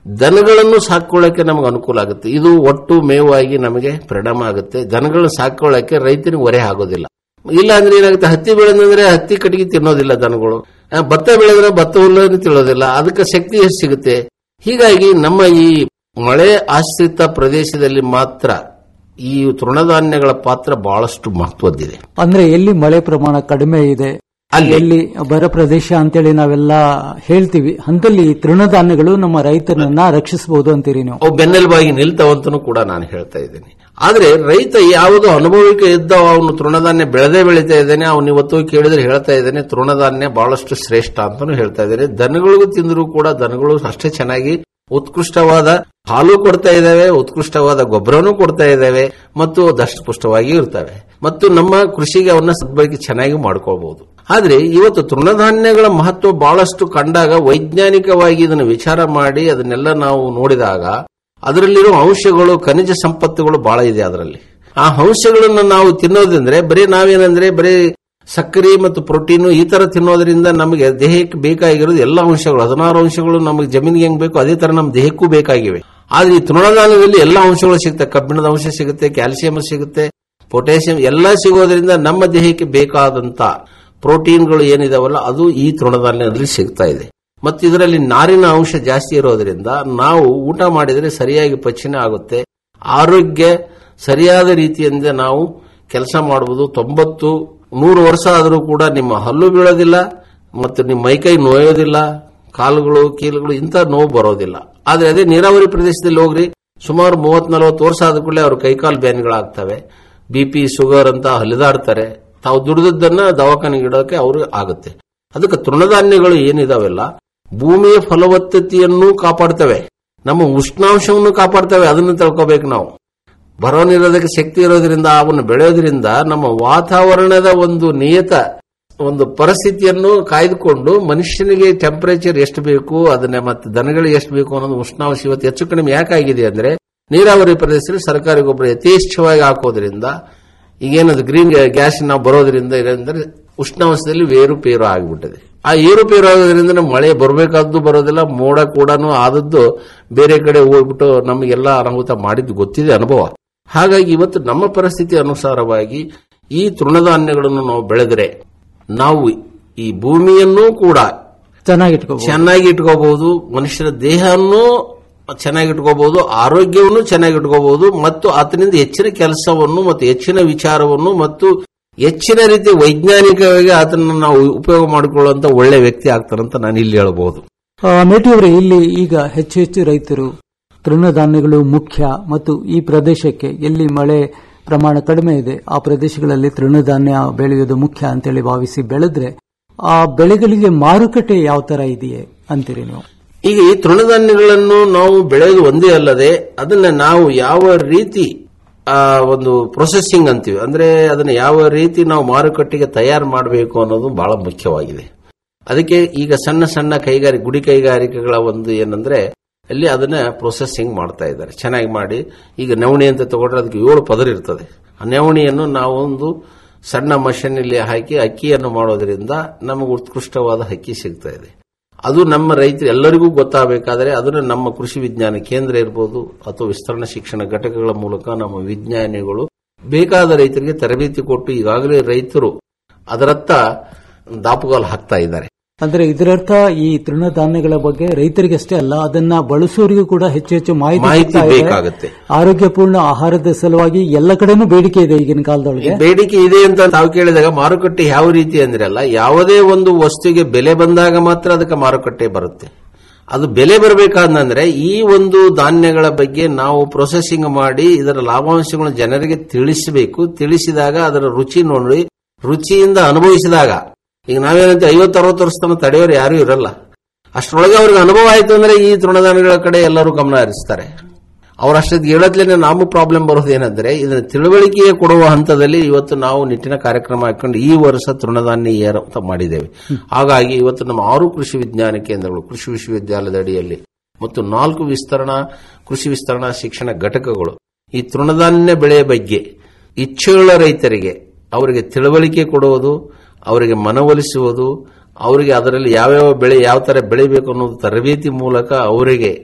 ದನಗಳನ್ನು ಸಾಕೊಳ್ಳಕ್ಕೆ ನಮಗೆ ಅನುಕೂಲ ಆಗುತ್ತೆ ಇದು ಒಟ್ಟು ಮೇವಾಗಿ ನಮಗೆ ಪರಿಣಾಮ ಆಗುತ್ತೆ ದನಗಳನ್ನು ಸಾಕೊಳ್ಳಕ್ಕೆ ರೈತನಿಗೆ ಹೊರೆ ಆಗೋದಿಲ್ಲ ಇಲ್ಲ ಅಂದ್ರೆ ಏನಾಗುತ್ತೆ ಹತ್ತಿ ಬೆಳೆದಂದ್ರೆ ಹತ್ತಿ ಕಟ್ಟಿಗೆ ತಿನ್ನೋದಿಲ್ಲ ದನಗಳು ಆ, ಭತ್ತ ಬೆಳೆದ್ರೆ ಭತ್ತ ಹುಲ್ಲನ್ನು ತಿನ್ನೋದಿಲ್ಲ ಅದಕ್ಕೆ ಶಕ್ತಿ ಎಷ್ಟು ಸಿಗುತ್ತೆ ಹೀಗಾಗಿ ನಮ್ಮ ಈ ಮಳೆ ಆಶ್ರಿತ ಪ್ರದೇಶದಲ್ಲಿ ಮಾತ್ರ ಈ ತೃಣಧಾನ್ಯಗಳ ಪಾತ್ರ ಬಹಳಷ್ಟು ಮಹತ್ವದ್ದಿದೆ ಅಂದ್ರೆ ಎಲ್ಲಿ ಮಳೆ ಪ್ರಮಾಣ ಕಡಿಮೆ ಇದೆ ಅಲ್ಲಿ. ಎಲ್ಲಿ ಬರ ಪ್ರದೇಶ ಅಂತೇಳಿ ನಾವೆಲ್ಲ ಹೇಳ್ತೀವಿ ಅಂತಲ್ಲಿ ಈ ತೃಣಧಾನ್ಯಗಳು ನಮ್ಮ ರೈತರನ್ನ ರಕ್ಷಿಸಬಹುದು ಅಂತೀರಿ ನೀವು ಅವು ಬೆನ್ನೆಲುಬಾಗಿ ನಿಲ್ತಾವಂತನೂ ಕೂಡ ನಾನು ಹೇಳ್ತಾ ಇದ್ದೀನಿ ಆದ್ರೆ ರೈತ ಯಾವುದು ಅನುಭವಿಕ ಇದ್ದ ಅವನು ತೃಣಧಾನ್ಯ ಬೆಳೆದೇ ಬೆಳೀತಾ ಇದ್ದಾನೆ ಅವನು ಇವತ್ತು ಕೇಳಿದ್ರೆ ಹೇಳ್ತಾ ಇದ್ದಾನೆ ತೃಣಧಾನ್ಯ ಬಹಳಷ್ಟು ಶ್ರೇಷ್ಠ ಅಂತಾನು ಹೇಳ್ತಾ ಇದ್ದಾನೆ ದನಗಳಿಗೂ ತಿಂದರೂ ಕೂಡ ದನಗಳು ಅಷ್ಟೇ ಚೆನ್ನಾಗಿ ಉತ್ಕೃಷ್ಟವಾದ ಹಾಲು ಕೊಡ್ತಾ ಇದ್ದಾವೆ ಉತ್ಕೃಷ್ಟವಾದ ಗೊಬ್ಬರನೂ ಕೊಡ್ತಾ ಇದ್ದಾವೆ ಮತ್ತು ದಷ್ಟಪುಷ್ಟವಾಗಿ ಇರ್ತವೆ ಮತ್ತು ನಮ್ಮ ಕೃಷಿಗೆ ಅವನ್ನ ಸದ್ಬಳಕೆ ಚೆನ್ನಾಗಿ ಮಾಡ್ಕೋಬಹುದು ಆದ್ರೆ ಇವತ್ತು ತೃಣಧಾನ್ಯಗಳ ಮಹತ್ವ ಬಹಳಷ್ಟು ಕಂಡಾಗ ವೈಜ್ಞಾನಿಕವಾಗಿ ಇದನ್ನು ವಿಚಾರ ಮಾಡಿ ಅದನ್ನೆಲ್ಲ ನಾವು ನೋಡಿದಾಗ ಅದರಲ್ಲಿರುವ ಅಂಶಗಳು ಖನಿಜ ಸಂಪತ್ತುಗಳು ಬಹಳ ಇದೆ ಅದರಲ್ಲಿ ಆ ಅಂಶಗಳನ್ನು ನಾವು ತಿನ್ನೋದಂದ್ರೆ ಬರೀ ನಾವೇನಂದ್ರೆ ಬರೀ ಸಕ್ಕರೆ ಮತ್ತು ಪ್ರೋಟೀನು ಈ ತರ ತಿನ್ನೋದ್ರಿಂದ ನಮಗೆ ದೇಹಕ್ಕೆ ಬೇಕಾಗಿರೋದು ಎಲ್ಲ ಅಂಶಗಳು ಹದಿನಾರು ಅಂಶಗಳು ನಮಗೆ ಜಮೀನಿಗೆ ಹೆಂಗ್ ಬೇಕು ಅದೇ ತರ ನಮ್ಮ ದೇಹಕ್ಕೂ ಬೇಕಾಗಿವೆ ಆದ್ರೆ ಈ ತೃಣಧಾನ್ಯದಲ್ಲಿ ಎಲ್ಲ ಅಂಶಗಳು ಸಿಗುತ್ತೆ ಕಬ್ಬಿಣದ ಅಂಶ ಸಿಗುತ್ತೆ ಕ್ಯಾಲ್ಸಿಯಂ ಸಿಗುತ್ತೆ ಪೊಟ್ಯಾಸಿಯಂ ಎಲ್ಲ ಸಿಗೋದ್ರಿಂದ ನಮ್ಮ ದೇಹಕ್ಕೆ ಬೇಕಾದಂತ ಪ್ರೋಟೀನ್ಗಳು ಏನಿದಾವಲ್ಲ ಅದು ಈ ತೃಣಧಾನ್ಯದಲ್ಲಿ ಸಿಗ್ತಾ ಇದೆ ಮತ್ತು ಇದರಲ್ಲಿ ನಾರಿನ ಅಂಶ ಜಾಸ್ತಿ ಇರೋದ್ರಿಂದ ನಾವು ಊಟ ಮಾಡಿದರೆ ಸರಿಯಾಗಿ ಪಚನ ಆಗುತ್ತೆ ಆರೋಗ್ಯ ಸರಿಯಾದ ರೀತಿಯಿಂದ ನಾವು ಕೆಲಸ ಮಾಡುವುದು ತೊಂಬತ್ತು ನೂರು ವರ್ಷ ಆದರೂ ಕೂಡ ನಿಮ್ಮ ಹಲ್ಲು ಬೀಳೋದಿಲ್ಲ ಮತ್ತು ನಿಮ್ಮ ಮೈಕೈ ನೋಯೋದಿಲ್ಲ ಕಾಲುಗಳು ಕೀಲುಗಳು ಇಂಥ ನೋವು ಬರೋದಿಲ್ಲ ಆದ್ರೆ ಅದೇ ನೀರಾವರಿ ಪ್ರದೇಶದಲ್ಲಿ ಹೋಗ್ರಿ ಸುಮಾರು ಮೂವತ್ ನಲವತ್ತು ವರ್ಷ ಆದ ಕೂಡಲೇ ಅವ್ರ ಕೈಕಾಲು ಬ್ಯಾನ್ಗಳಾಗ್ತವೆ ಬಿ ಪಿ ಶುಗರ್ ಅಂತ ಹಲಿದಾಡ್ತಾರೆ ತಾವು ದುಡಿದದ್ದನ್ನ ದವಾಖಾನೆಗೆ ಇಡೋಕೆ ಅವ್ರಿಗೆ ಆಗುತ್ತೆ ಅದಕ್ಕೆ ತೃಣಧಾನ್ಯಗಳು ಏನಿದಾವೆಲ್ಲ ಭೂಮಿಯ ಫಲವತ್ತತೆಯನ್ನು ಕಾಪಾಡ್ತವೆ ನಮ್ಮ ಉಷ್ಣಾಂಶವನ್ನು ಕಾಪಾಡ್ತವೆ ಅದನ್ನು ತಿಳ್ಕೋಬೇಕು ನಾವು ಬರೋ ನಿರೋಧಕ ಶಕ್ತಿ ಇರೋದ್ರಿಂದ ಅವನ್ನು ಬೆಳೆಯೋದ್ರಿಂದ ನಮ್ಮ ವಾತಾವರಣದ ಒಂದು ನಿಯತ ಒಂದು ಪರಿಸ್ಥಿತಿಯನ್ನು ಕಾಯ್ದುಕೊಂಡು ಮನುಷ್ಯನಿಗೆ ಟೆಂಪರೇಚರ್ ಎಷ್ಟು ಬೇಕು ಅದನ್ನ ಮತ್ತೆ ದನಗಳಿಗೆ ಎಷ್ಟು ಬೇಕು ಅನ್ನೋದು ಉಷ್ಣಾಂಶ ಇವತ್ತು ಹೆಚ್ಚು ಕಡಿಮೆ ಯಾಕಾಗಿದೆ ಅಂದ್ರೆ ನೀರಾವರಿ ಪ್ರದೇಶದಲ್ಲಿ ಸರ್ಕಾರಿ ಗೊಬ್ಬರ ಯಥೇಚ್ಛವಾಗಿ ಹಾಕೋದ್ರಿಂದ ಈಗೇನದು ಗ್ರೀನ್ ಗ್ಯಾಸ್ ನಾವು ಬರೋದ್ರಿಂದ ಏನಂದ್ರೆ ಉಷ್ಣಾಂಶದಲ್ಲಿ ಏರುಪೇರು ಆಗಿಬಿಟ್ಟಿದೆ ಆ ಏರುಪೇರು ಆಗೋದ್ರಿಂದ ನಮ್ಗೆ ಮಳೆ ಬರಬೇಕಾದ್ದು ಬರೋದಿಲ್ಲ ಮೋಡ ಕೂಡ ಆದದ್ದು ಬೇರೆ ಕಡೆ ಹೋಗ್ಬಿಟ್ಟು ನಮಗೆಲ್ಲ ಅನಾಹುತ ಮಾಡಿದ್ದು ಗೊತ್ತಿದೆ ಅನುಭವ ಹಾಗಾಗಿ ಇವತ್ತು ನಮ್ಮ ಪರಿಸ್ಥಿತಿ ಅನುಸಾರವಾಗಿ ಈ ತೃಣಧಾನ್ಯಗಳನ್ನು ನಾವು ಬೆಳೆದರೆ ನಾವು ಈ ಭೂಮಿಯನ್ನೂ ಕೂಡ ಚೆನ್ನಾಗಿಟ್ಕೋಬಹುದು ಚೆನ್ನಾಗಿ ಇಟ್ಕೋಬಹುದು ಮನುಷ್ಯನ ದೇಹವನ್ನು ಚೆನ್ನಾಗಿ ಇಟ್ಕೋಬಹುದು ಆರೋಗ್ಯವನ್ನು ಚೆನ್ನಾಗಿ ಇಟ್ಕೋಬಹುದು ಮತ್ತು ಆತನಿಂದ ಹೆಚ್ಚಿನ ಕೆಲಸವನ್ನು ಮತ್ತು ಹೆಚ್ಚಿನ ವಿಚಾರವನ್ನು ಮತ್ತು ಹೆಚ್ಚಿನ ರೀತಿ ವೈಜ್ಞಾನಿಕವಾಗಿ ಆತನ ನಾವು ಉಪಯೋಗ ಮಾಡಿಕೊಳ್ಳುವಂತ ಒಳ್ಳೆ ವ್ಯಕ್ತಿ ಆಗ್ತಾರಂತ ನಾನು ಇಲ್ಲಿ ಹೇಳಬಹುದು ಮೇಟಿಯವರೇ ಇಲ್ಲಿ ಈಗ ಹೆಚ್ಚು ಹೆಚ್ಚು ರೈತರು ತೃಣಧಾನ್ಯಗಳು ಮುಖ್ಯ ಮತ್ತು ಈ ಪ್ರದೇಶಕ್ಕೆ ಎಲ್ಲಿ ಮಳೆ ಪ್ರಮಾಣ ಕಡಿಮೆ ಇದೆ ಆ ಪ್ರದೇಶಗಳಲ್ಲಿ ತೃಣಧಾನ್ಯ ಬೆಳೆಯುವುದು ಮುಖ್ಯ ಅಂತೇಳಿ ಭಾವಿಸಿ ಬೆಳೆದ್ರೆ ಆ ಬೆಳೆಗಳಿಗೆ ಮಾರುಕಟ್ಟೆ ಯಾವ ತರ ಇದೆಯೇ ಅಂತೀರಿ ನೀವು ಈಗ ಈ ತೃಣಧಾನ್ಯಗಳನ್ನು ನಾವು ಬೆಳೆಯೋದು ಒಂದೇ ಅಲ್ಲದೆ ಅದನ್ನ ನಾವು ಯಾವ ರೀತಿ ಆ ಒಂದು ಪ್ರೊಸೆಸಿಂಗ್ ಅಂತೀವಿ ಅಂದ್ರೆ ಅದನ್ನ ಯಾವ ರೀತಿ ನಾವು ಮಾರುಕಟ್ಟೆಗೆ ತಯಾರು ಮಾಡಬೇಕು ಅನ್ನೋದು ಬಹಳ ಮುಖ್ಯವಾಗಿದೆ ಅದಕ್ಕೆ ಈಗ ಸಣ್ಣ ಸಣ್ಣ ಕೈಗಾರಿಕೆ ಗುಡಿ ಕೈಗಾರಿಕೆಗಳ ಒಂದು ಏನಂದ್ರೆ ಅಲ್ಲಿ ಅದನ್ನ ಪ್ರೊಸೆಸಿಂಗ್ ಮಾಡ್ತಾ ಇದ್ದಾರೆ ಚೆನ್ನಾಗಿ ಮಾಡಿ ಈಗ ನವಣಿ ಅಂತ ತಗೊಂಡ್ರೆ ಅದಕ್ಕೆ ಏಳು ಪದರ ಇರ್ತದೆ ಆ ನವಣಿಯನ್ನು ನಾವು ಒಂದು ಸಣ್ಣ ಮಷೀನ್ ಇಲ್ಲಿ ಹಾಕಿ ಅಕ್ಕಿಯನ್ನು ಮಾಡೋದ್ರಿಂದ ನಮಗೆ ಉತ್ಕೃಷ್ಟವಾದ ಅಕ್ಕಿ ಸಿಗ್ತಾ ಇದೆ ಅದು ನಮ್ಮ ರೈತರು ಎಲ್ಲರಿಗೂ ಗೊತ್ತಾಗಬೇಕಾದ್ರೆ ಅದನ್ನು ನಮ್ಮ ಕೃಷಿ ವಿಜ್ಞಾನ ಕೇಂದ್ರ ಇರ್ಬೋದು ಅಥವಾ ವಿಸ್ತರಣಾ ಶಿಕ್ಷಣ ಘಟಕಗಳ ಮೂಲಕ ನಮ್ಮ ವಿಜ್ಞಾನಿಗಳು ಬೇಕಾದ ರೈತರಿಗೆ ತರಬೇತಿ ಕೊಟ್ಟು ಈಗಾಗಲೇ ರೈತರು ಅದರತ್ತ ದಾಪುಗಾಲು ಹಾಕ್ತಾ ಇದ್ದಾರೆ ಅಂದ್ರೆ ಇದರರ್ಥ ಈ ತೃಣಧಾನ್ಯಗಳ ಬಗ್ಗೆ ರೈತರಿಗಷ್ಟೇ ಅಲ್ಲ ಅದನ್ನ ಬಳಸೋರಿಗೂ ಕೂಡ ಹೆಚ್ಚು ಹೆಚ್ಚು ಮಾಹಿತಿ ಮಾಹಿತಿ ಸಿಗ್ತಾ ಇದೆ. ಬೇಕಾಗುತ್ತೆ. ಆರೋಗ್ಯಪೂರ್ಣ ಆಹಾರದ ಸಲುವಾಗಿ ಎಲ್ಲ ಕಡೆನೂ ಬೇಡಿಕೆ ಇದೆ ಈಗಿನ ಈ ಕಾಲದೊಳಗೆ ಬೇಡಿಕೆ ಇದೆ ಅಂತ ತಾವು ಕೇಳಿದಾಗ ಮಾರುಕಟ್ಟೆ ಯಾವ ರೀತಿ ಅಂದ್ರೆ ಅಲ್ಲ ಯಾವುದೇ ಒಂದು ವಸ್ತುವಿಗೆ ಬೆಲೆ ಬಂದಾಗ ಮಾತ್ರ ಅದಕ್ಕೆ ಮಾರುಕಟ್ಟೆ ಬರುತ್ತೆ ಅದು ಬೆಲೆ ಬರಬೇಕಾದ್ರೆ ಈ ಒಂದು ಧಾನ್ಯಗಳ ಬಗ್ಗೆ ನಾವು ಪ್ರೊಸೆಸಿಂಗ್ ಮಾಡಿ ಇದರ ಲಾಭಾಂಶಗಳನ್ನು ಜನರಿಗೆ ತಿಳಿಸಬೇಕು ತಿಳಿಸಿದಾಗ ಅದರ ರುಚಿ ನೋಡಿ ರುಚಿಯಿಂದ ಅನುಭವಿಸಿದಾಗ ಈಗ ನಾವೇನಂತ ಐವತ್ತು ಅರವತ್ತು ವರ್ಷ ತನಕ ತಡೆಯೋರು ಯಾರು ಇರಲ್ಲ ಅಷ್ಟರೊಳಗೆ ಅವ್ರಿಗೆ ಅನುಭವ ಆಯ್ತು ಅಂದ್ರೆ ಈ ತೃಣಧಾನ್ಯಗಳ ಕಡೆ ಎಲ್ಲರೂ ಗಮನ ಹರಿಸ್ತಾರೆ ಅವರಷ್ಟೊತ್ತಿಗೆ ಹೇಳತ್ಲೇನೆ ನಾವು ಪ್ರಾಬ್ಲಮ್ ಬರೋದು ಏನಂದ್ರೆ ಇದನ್ನ ತಿಳುವಳಿಕೆ ಕೊಡುವ ಹಂತದಲ್ಲಿ ಇವತ್ತು ನಾವು ನಿಟ್ಟಿನ ಕಾರ್ಯಕ್ರಮ ಹಾಕೊಂಡು ಈ ವರ್ಷ ತೃಣಧಾನ್ಯ ಏರ್ ಅಂತ ಮಾಡಿದ್ದೇವೆ ಹಾಗಾಗಿ ಇವತ್ತು ನಮ್ಮ ಆರು ಕೃಷಿ ವಿಜ್ಞಾನ ಕೇಂದ್ರಗಳು ಕೃಷಿ ವಿಶ್ವವಿದ್ಯಾಲಯದ ಅಡಿಯಲ್ಲಿ ಮತ್ತು ನಾಲ್ಕು ವಿಸ್ತರಣಾ ಕೃಷಿ ವಿಸ್ತರಣಾ ಶಿಕ್ಷಣ ಘಟಕಗಳು ಈ ತೃಣಧಾನ್ಯ ಬೆಳೆಯ ಬಗ್ಗೆ ಇಚ್ಛೆಯುಳ್ಳ ರೈತರಿಗೆ ಅವರಿಗೆ ತಿಳುವಳಿಕೆ ಕೊಡುವುದು ಅವರಿಗೆ ಮನವೊಲಿಸುವುದು ಅವರಿಗೆ ಅದರಲ್ಲಿ ಯಾವ್ಯಾವ ಬೆಳೆ ಯಾವ ತರ ಬೆಳಿಬೇಕು ಅನ್ನೋದು ತರಬೇತಿ ಮೂಲಕ ಅವರಿಗೆ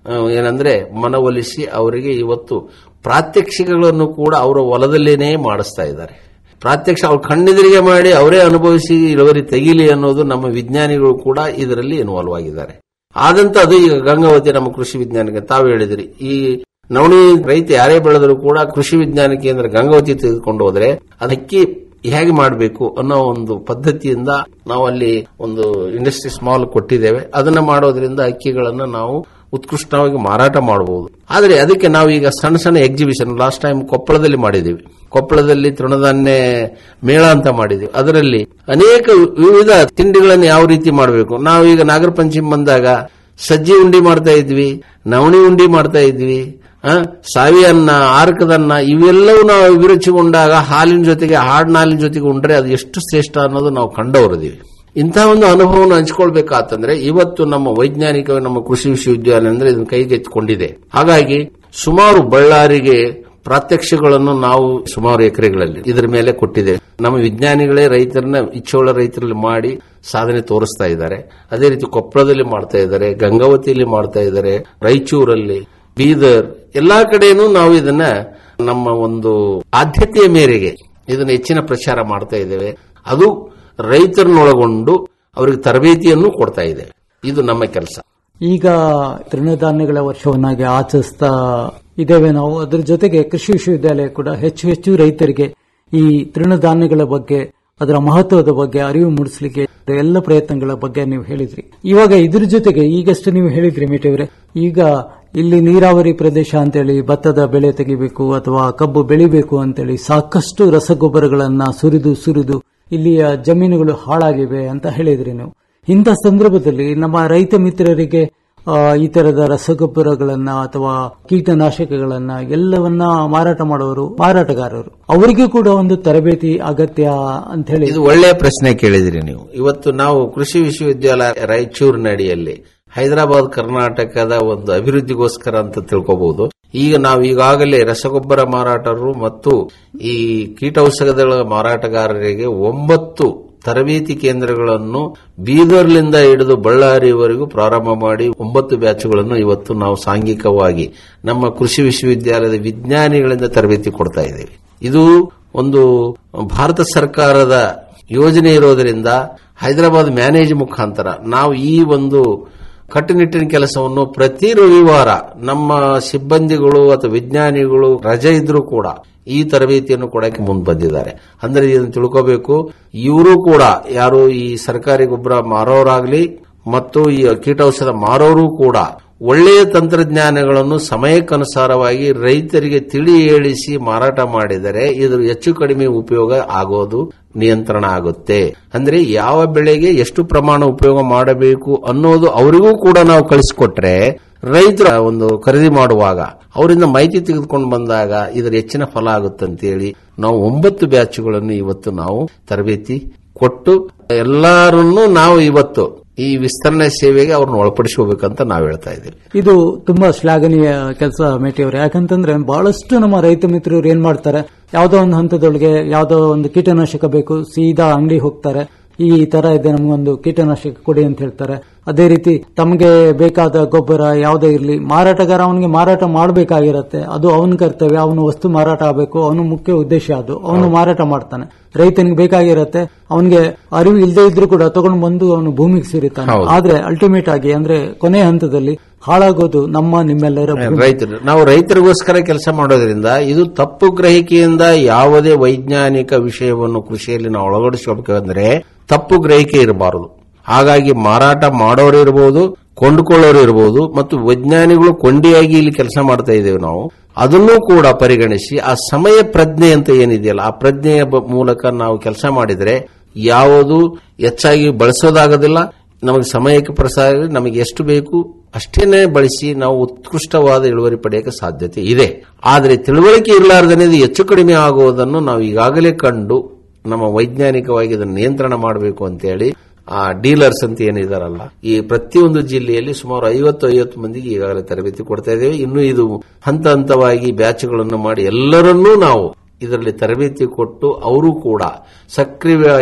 ಆ, ಏನಂದ್ರೆ ಮನವೊಲಿಸಿ ಅವರಿಗೆ ಇವತ್ತು ಪ್ರಾತ್ಯಕ್ಷಿಕೆಗಳನ್ನು ಕೂಡ ಅವರ ಹೊಲದಲ್ಲೇನೆ ಮಾಡಿಸ್ತಾ ಇದ್ದಾರೆ ಪ್ರಾತ್ಯಕ್ಷ ಅವ್ರ ಕಣ್ಣೆದುರಿಗೆ ಮಾಡಿ ಅವರೇ ಅನುಭವಿಸಿ ಇಳುವರಿ ತೆಗೀಲಿ ಅನ್ನೋದು ನಮ್ಮ ವಿಜ್ಞಾನಿಗಳು ಕೂಡ ಇದರಲ್ಲಿ ಇನ್ವಾಲ್ವ್ ಆಗಿದ್ದಾರೆ ಆದಂತ ಅದು ಈಗ ಗಂಗಾವತಿ ನಮ್ಮ ಕೃಷಿ ವಿಜ್ಞಾನಕ್ಕೆ ತಾವು ಹೇಳಿದ್ರಿ ಈ ನವಣಿ ರೈತ ಯಾರೇ ಬೆಳೆದರೂ ಕೂಡ ಕೃಷಿ ವಿಜ್ಞಾನ ಕೇಂದ್ರ ಗಂಗಾವತಿ ತೆಗೆದುಕೊಂಡು ಹೋದ್ರೆ ಅದಕ್ಕೆ ಹೇಗೆ ಮಾಡಬೇಕು ಅನ್ನೋ ಒಂದು ಪದ್ಧತಿಯಿಂದ ನಾವು ಅಲ್ಲಿ ಒಂದು ಇಂಡಸ್ಟ್ರಿ ಸ್ಮಾಲ್ ಕೊಟ್ಟಿದ್ದೇವೆ ಅದನ್ನ ಮಾಡೋದ್ರಿಂದ ಅಕ್ಕಿಗಳನ್ನ ನಾವು ಉತ್ಕೃಷ್ಟವಾಗಿ ಮಾರಾಟ ಮಾಡಬಹುದು ಆದರೆ ಅದಕ್ಕೆ ನಾವು ಈಗ ಸಣ್ಣ ಸಣ್ಣ ಎಕ್ಸಿಬಿಷನ್ ಲಾಸ್ಟ್ ಟೈಮ್ ಕೊಪ್ಪಳದಲ್ಲಿ ಮಾಡಿದ್ದೀವಿ ಕೊಪ್ಪಳದಲ್ಲಿ ತೃಣಧಾನ್ಯ ಮೇಳ ಅಂತ ಮಾಡಿದ್ದೀವಿ ಅದರಲ್ಲಿ ಅನೇಕ ವಿವಿಧ ತಿಂಡಿಗಳನ್ನು ಯಾವ ರೀತಿ ಮಾಡಬೇಕು ನಾವು ಈಗ ನಾಗರ ಪಂಚಮಿ ಬಂದಾಗ ಸಜ್ಜಿ ಉಂಡಿ ಮಾಡ್ತಾ ಇದ್ವಿ ನವಣಿ ಉಂಡಿ ಮಾಡ್ತಾ ಇದ್ವಿ ಆ, ಸಾವಿ ಅನ್ನ ಆರ್ಕದನ್ನ ಇವೆಲ್ಲವೂ ನಾವು ಅಭಿರುಚಿಗೊಂಡಾಗ ಹಾಲಿನ ಜೊತೆಗೆ ಹಾಡಿನ ಹಾಲಿನ ಜೊತೆಗೆ ಉಂಡ್ರೆ ಅದು ಎಷ್ಟು ಶ್ರೇಷ್ಠ ಅನ್ನೋದು ನಾವು ಕಂಡವರದೀವಿ ಇಂತಹ ಒಂದು ಅನುಭವವನ್ನು ಹಂಚ್ಕೊಳ್ಬೇಕಾತಂದ್ರೆ ಇವತ್ತು ನಮ್ಮ ವೈಜ್ಞಾನಿಕ ನಮ್ಮ ಕೃಷಿ ವಿಶ್ವವಿದ್ಯಾಲಯ ಅಂದ್ರೆ ಇದನ್ನು ಕೈಗೆತ್ತಿಕೊಂಡಿದೆ ಹಾಗಾಗಿ ಸುಮಾರು ಬಳ್ಳಾರಿಗೆ ಪ್ರಾತ್ಯಕ್ಷಗಳನ್ನು ನಾವು ಸುಮಾರು ಎಕರೆಗಳಲ್ಲಿ ಇದರ ಮೇಲೆ ಕೊಟ್ಟಿದೆ ನಮ್ಮ ವಿಜ್ಞಾನಿಗಳೇ ರೈತರನ್ನ ಇಚ್ಚೋಳ ರೈತರಲ್ಲಿ ಮಾಡಿ ಸಾಧನೆ ತೋರಿಸ್ತಾ ಇದ್ದಾರೆ ಅದೇ ರೀತಿ ಕೊಪ್ಪಳದಲ್ಲಿ ಮಾಡ್ತಾ ಇದ್ದಾರೆ ಗಂಗಾವತಿಯಲ್ಲಿ ಮಾಡ್ತಾ ಇದ್ದಾರೆ ರಾಯಚೂರಲ್ಲಿ ಬೀದರ್ ಎಲ್ಲಾ ಕಡೆನೂ ನಾವು ಇದನ್ನ ನಮ್ಮ ಒಂದು ಆದ್ಯತೆಯ ಮೇರೆಗೆ ಇದನ್ನ ಹೆಚ್ಚಿನ ಪ್ರಚಾರ ಮಾಡ್ತಾ ಇದ್ದೇವೆ ಅದು ರೈತರನ್ನೊಳಗೊಂಡು ಅವರಿಗೆ ತರಬೇತಿಯನ್ನು ಕೊಡ್ತಾ ಇದೆ ಇದು ನಮ್ಮ ಕೆಲಸ ಈಗ ತೃಣಧಾನ್ಯಗಳ ವರ್ಷವನ್ನಾಗಿ ಆಚರಿಸ್ತಾ ಇದ್ದೇವೆ ನಾವು ಅದರ ಜೊತೆಗೆ ಕೃಷಿ ವಿಶ್ವವಿದ್ಯಾಲಯ ಕೂಡ ಹೆಚ್ಚು ಹೆಚ್ಚು ರೈತರಿಗೆ ಈ ತೃಣಧಾನ್ಯಗಳ ಬಗ್ಗೆ ಅದರ ಮಹತ್ವದ ಬಗ್ಗೆ ಅರಿವು ಮೂಡಿಸಲಿಕ್ಕೆ ಎಲ್ಲ ಪ್ರಯತ್ನಗಳ ಬಗ್ಗೆ ನೀವು ಹೇಳಿದ್ರಿ ಇವಾಗ ಇದ್ರ ಜೊತೆಗೆ ಈಗಷ್ಟು ನೀವು ಹೇಳಿದ್ರಿ ಮೇಟಿಯವರೇ ಈಗ ಇಲ್ಲಿ ನೀರಾವರಿ ಪ್ರದೇಶ ಅಂತೇಳಿ ಭತ್ತದ ಬೆಳೆ ತೆಗಿಬೇಕು ಅಥವಾ ಕಬ್ಬು ಬೆಳಿಬೇಕು ಅಂತೇಳಿ ಸಾಕಷ್ಟು ರಸಗೊಬ್ಬರಗಳನ್ನ ಸುರಿದು ಸುರಿದು ಇಲ್ಲಿಯ ಜಮೀನುಗಳು ಹಾಳಾಗಿವೆ ಅಂತ ಹೇಳಿದ್ರಿ ನೀವು ಇಂಥ ಸಂದರ್ಭದಲ್ಲಿ ನಮ್ಮ ರೈತ ಮಿತ್ರರಿಗೆ ಆ, ಈ ತರದ ರಸಗೊಬ್ಬರಗಳನ್ನ ಅಥವಾ ಕೀಟನಾಶಕಗಳನ್ನ ಎಲ್ಲವನ್ನ ಮಾರಾಟ ಮಾಡುವವರು ಮಾರಾಟಗಾರರು ಅವರಿಗೂ ಕೂಡ ಒಂದು ತರಬೇತಿ ಅಗತ್ಯ ಅಂತ ಹೇಳಿ ಇದು ಒಳ್ಳೆಯ ಪ್ರಶ್ನೆ ಕೇಳಿದಿರಿ ನೀವು ಇವತ್ತು ನಾವು ಕೃಷಿ ವಿಶ್ವವಿದ್ಯಾಲಯ ರಾಯಚೂರಿನ ಅಡಿಯಲ್ಲಿ ಹೈದರಾಬಾದ್ ಕರ್ನಾಟಕದ ಒಂದು ಅಭಿವೃದ್ಧಿಗೋಸ್ಕರ ಅಂತ ತಿಳ್ಕೋಬಹುದು ಈಗ ನಾವು ಈಗಾಗಲೇ ರಸಗೊಬ್ಬರ ಮಾರಾಟರು ಮತ್ತು ಈ ಕೀಟೌಷಧಗಳ ಮಾರಾಟಗಾರರಿಗೆ ಒಂಬತ್ತು ತರಬೇತಿ ಕೇಂದ್ರಗಳನ್ನು ಬೀದರ್ಲಿಂದ ಹಿಡಿದು ಬಳ್ಳಾರಿವರೆಗೂ ಪ್ರಾರಂಭ ಮಾಡಿ ಒಂಬತ್ತು ಬ್ಯಾಚ್ಗಳನ್ನು ಇವತ್ತು ನಾವು ಸಾಂಘಿಕವಾಗಿ ನಮ್ಮ ಕೃಷಿ ವಿಶ್ವವಿದ್ಯಾಲಯದ ವಿಜ್ಞಾನಿಗಳಿಂದ ತರಬೇತಿ ಕೊಡ್ತಾ ಇದ್ದೇವೆ ಇದು ಒಂದು ಭಾರತ ಸರ್ಕಾರದ ಯೋಜನೆ ಇರೋದರಿಂದ ಹೈದರಾಬಾದ್ ಮ್ಯಾನೇಜ್ ಮುಖಾಂತರ ನಾವು ಈ ಒಂದು ಕಟ್ಟುನಿಟ್ಟಿನ ಕೆಲಸವನ್ನು ಪ್ರತಿ ರವಿವಾರ ನಮ್ಮ ಸಿಬ್ಬಂದಿಗಳು ಅಥವಾ ವಿಜ್ಞಾನಿಗಳು ರಜೆ ಇದ್ರೂ ಕೂಡ ಈ ತರಬೇತಿಯನ್ನು ಕೊಡಕ್ಕೆ ಮುಂದೆ ಬಂದಿದ್ದಾರೆ ಅಂದ್ರೆ ಇದನ್ನು ತಿಳ್ಕೋಬೇಕು ಇವರು ಕೂಡ ಯಾರು ಈ ಸರ್ಕಾರಿ ಗೊಬ್ಬರ ಮಾರೋರಾಗ್ಲಿ ಮತ್ತು ಈ ಕೀಟೌಷಧ ಮಾರೋರು ಕೂಡ ಒಳ್ಳೆಯ ತಂತ್ರಜ್ಞಾನಗಳನ್ನು ಸಮಯಕ್ಕನುಸಾರವಾಗಿ ರೈತರಿಗೆ ತಿಳಿ ಹೇಳಿಸಿ ಮಾರಾಟ ಮಾಡಿದರೆ ಇದು ಹೆಚ್ಚು ಕಡಿಮೆ ಉಪಯೋಗ ಆಗೋದು ನಿಯಂತ್ರಣ ಆಗುತ್ತೆ ಅಂದ್ರೆ ಯಾವ ಬೆಳೆಗೆ ಎಷ್ಟು ಪ್ರಮಾಣ ಉಪಯೋಗ ಮಾಡಬೇಕು ಅನ್ನೋದು ಅವರಿಗೂ ಕೂಡ ನಾವು ಕಳಿಸಿಕೊಟ್ರೆ ರೈತರ ಒಂದು ಖರೀದಿ ಮಾಡುವಾಗ ಅವರಿಂದ ಮಾಹಿತಿ ತೆಗೆದುಕೊಂಡು ಬಂದಾಗ ಇದರ ಹೆಚ್ಚಿನ ಫಲ ಆಗುತ್ತಂತೇಳಿ ನಾವು ಒಂಬತ್ತು ಬ್ಯಾಚ್ಗಳನ್ನು ಇವತ್ತು ನಾವು ತರಬೇತಿ ಕೊಟ್ಟು ಎಲ್ಲರನ್ನೂ ನಾವು ಇವತ್ತು ಈ ವಿಸ್ತರಣೆ ಸೇವೆಗೆ ಅವ್ರನ್ನ ಒಳಪಡಿಸ್ಕೋಬೇಕಂತ ನಾವು ಹೇಳ್ತಾ ಇದ್ದೀವಿ ಇದು ತುಂಬಾ ಶ್ಲಾಘನೀಯ ಕೆಲಸ ಮೇಟಿಯವರು ಯಾಕಂತಂದ್ರೆ ಬಹಳಷ್ಟು ನಮ್ಮ ರೈತ ಮಿತ್ರರು ಏನ್ ಮಾಡ್ತಾರೆ ಯಾವ್ದೋ ಒಂದು ಹಂತದೊಳಗೆ ಯಾವ್ದೋ ಒಂದು ಕೀಟನಾಶಕ ಬೇಕು ಸೀದಾ ಅಂಗಡಿ ಹೋಗ್ತಾರೆ ಈ ತರ ಇದೆ ನಮಗೊಂದು ಕೀಟನಾಶಕ ಕೊಡಿ ಅಂತ ಹೇಳ್ತಾರೆ ಅದೇ ರೀತಿ ತಮಗೆ ಬೇಕಾದ ಗೊಬ್ಬರ ಯಾವುದೇ ಇರಲಿ ಮಾರಾಟಗಾರ ಅವನಿಗೆ ಮಾರಾಟ ಮಾಡಬೇಕಾಗಿರತ್ತೆ ಅದು ಅವನ ಕರ್ತವ್ಯ ಅವನು ವಸ್ತು ಮಾರಾಟ ಆಗಬೇಕು ಅವನು ಮುಖ್ಯ ಉದ್ದೇಶ ಅದು ಅವನು ಮಾರಾಟ ಮಾಡ್ತಾನೆ ರೈತನಿಗೆ ಬೇಕಾಗಿರತ್ತೆ ಅವನಿಗೆ ಅರಿವು ಇಲ್ಲದೆ ಇದ್ರೂ ಕೂಡ ತಗೊಂಡು ಬಂದು ಅವನು ಭೂಮಿಗೆ ಸೇರಿತಾನೆ ಹೌದು. ಆದ್ರೆ ಅಲ್ಟಿಮೇಟ್ ಆಗಿ ಅಂದ್ರೆ ಕೊನೆ ಹಂತದಲ್ಲಿ ಹಾಳಾಗೋದು ನಮ್ಮ ನಿಮ್ಮೆಲ್ಲರ ಭೂಮಿ. ರೈತರು ನಾವು ರೈತರಿಗೋಸ್ಕರ ಕೆಲಸ ಮಾಡೋದ್ರಿಂದ ಇದು ತಪ್ಪು ಗ್ರಹಿಕೆಯಿಂದ ಯಾವುದೇ ವೈಜ್ಞಾನಿಕ ವಿಷಯವನ್ನು ಕೃಷಿಯಲ್ಲಿ ನಾವು ಅಳವಡಿಸಬೇಕಂದ್ರೆ ತಪ್ಪು ಗ್ರಹಿಕೆ ಇರಬಾರದು ಹಾಗಾಗಿ ಮಾರಾಟ ಮಾಡೋರು ಇರಬಹುದು ಕೊಂಡುಕೊಳ್ಳೋರು ಇರಬಹುದು ಮತ್ತು ವಿಜ್ಞಾನಿಗಳು ಕೊಂಡಿಯಾಗಿ ಇಲ್ಲಿ ಕೆಲಸ ಮಾಡ್ತಾ ಇದ್ದೇವೆ ನಾವು ಅದನ್ನೂ ಕೂಡ ಪರಿಗಣಿಸಿ ಆ ಸಮಯ ಪ್ರಜ್ಞೆ ಅಂತ ಏನಿದೆಯಲ್ಲ ಆ ಪ್ರಜ್ಞೆಯ ಬ- ಮೂಲಕ ನಾವು ಕೆಲಸ ಮಾಡಿದರೆ ಯಾವುದು ಹೆಚ್ಚಾಗಿ ಬಳಸೋದಾಗೋದಿಲ್ಲ ನಮಗೆ ಸಮಯಕ್ಕೆ ಪ್ರಸಾರ ನಮಗೆ ಎಷ್ಟು ಬೇಕು ಅಷ್ಟೇನೆ ಬಳಸಿ ನಾವು ಉತ್ಕೃಷ್ಟವಾದ ಇಳುವರಿ ಪಡೆಯಕ್ಕೆ ಸಾಧ್ಯತೆ ಇದೆ ಆದರೆ ತಿಳುವಳಿಕೆ ಇರಲಾರ್ದನೆ ಇದು ಹೆಚ್ಚು ಕಡಿಮೆ ಆಗುವುದನ್ನು ನಾವು ಈಗಾಗಲೇ ಕಂಡು ನಮ್ಮ ವೈಜ್ಞಾನಿಕವಾಗಿ ಇದನ್ನು ನಿಯಂತ್ರಣ ಮಾಡಬೇಕು ಅಂತೇಳಿ ಆ ಡೀಲರ್ಸ್ ಅಂತ ಏನಿದಾರಲ್ಲ ಈ ಪ್ರತಿಯೊಂದು ಜಿಲ್ಲೆಯಲ್ಲಿ ಸುಮಾರು ಐವತ್ತು ಐವತ್ತು ಮಂದಿಗೆ ಈಗಾಗಲೇ ತರಬೇತಿ ಕೊಡ್ತಾ ಇದ್ದೇವೆ ಇನ್ನು ಇದು ಹಂತ ಹಂತವಾಗಿ ಬ್ಯಾಚ್ಗಳನ್ನು ಮಾಡಿ ಎಲ್ಲರನ್ನೂ ನಾವು ಇದರಲ್ಲಿ ತರಬೇತಿ ಕೊಟ್ಟು ಅವರು ಕೂಡ ಸಕ್ರಿಯವಾಗಿ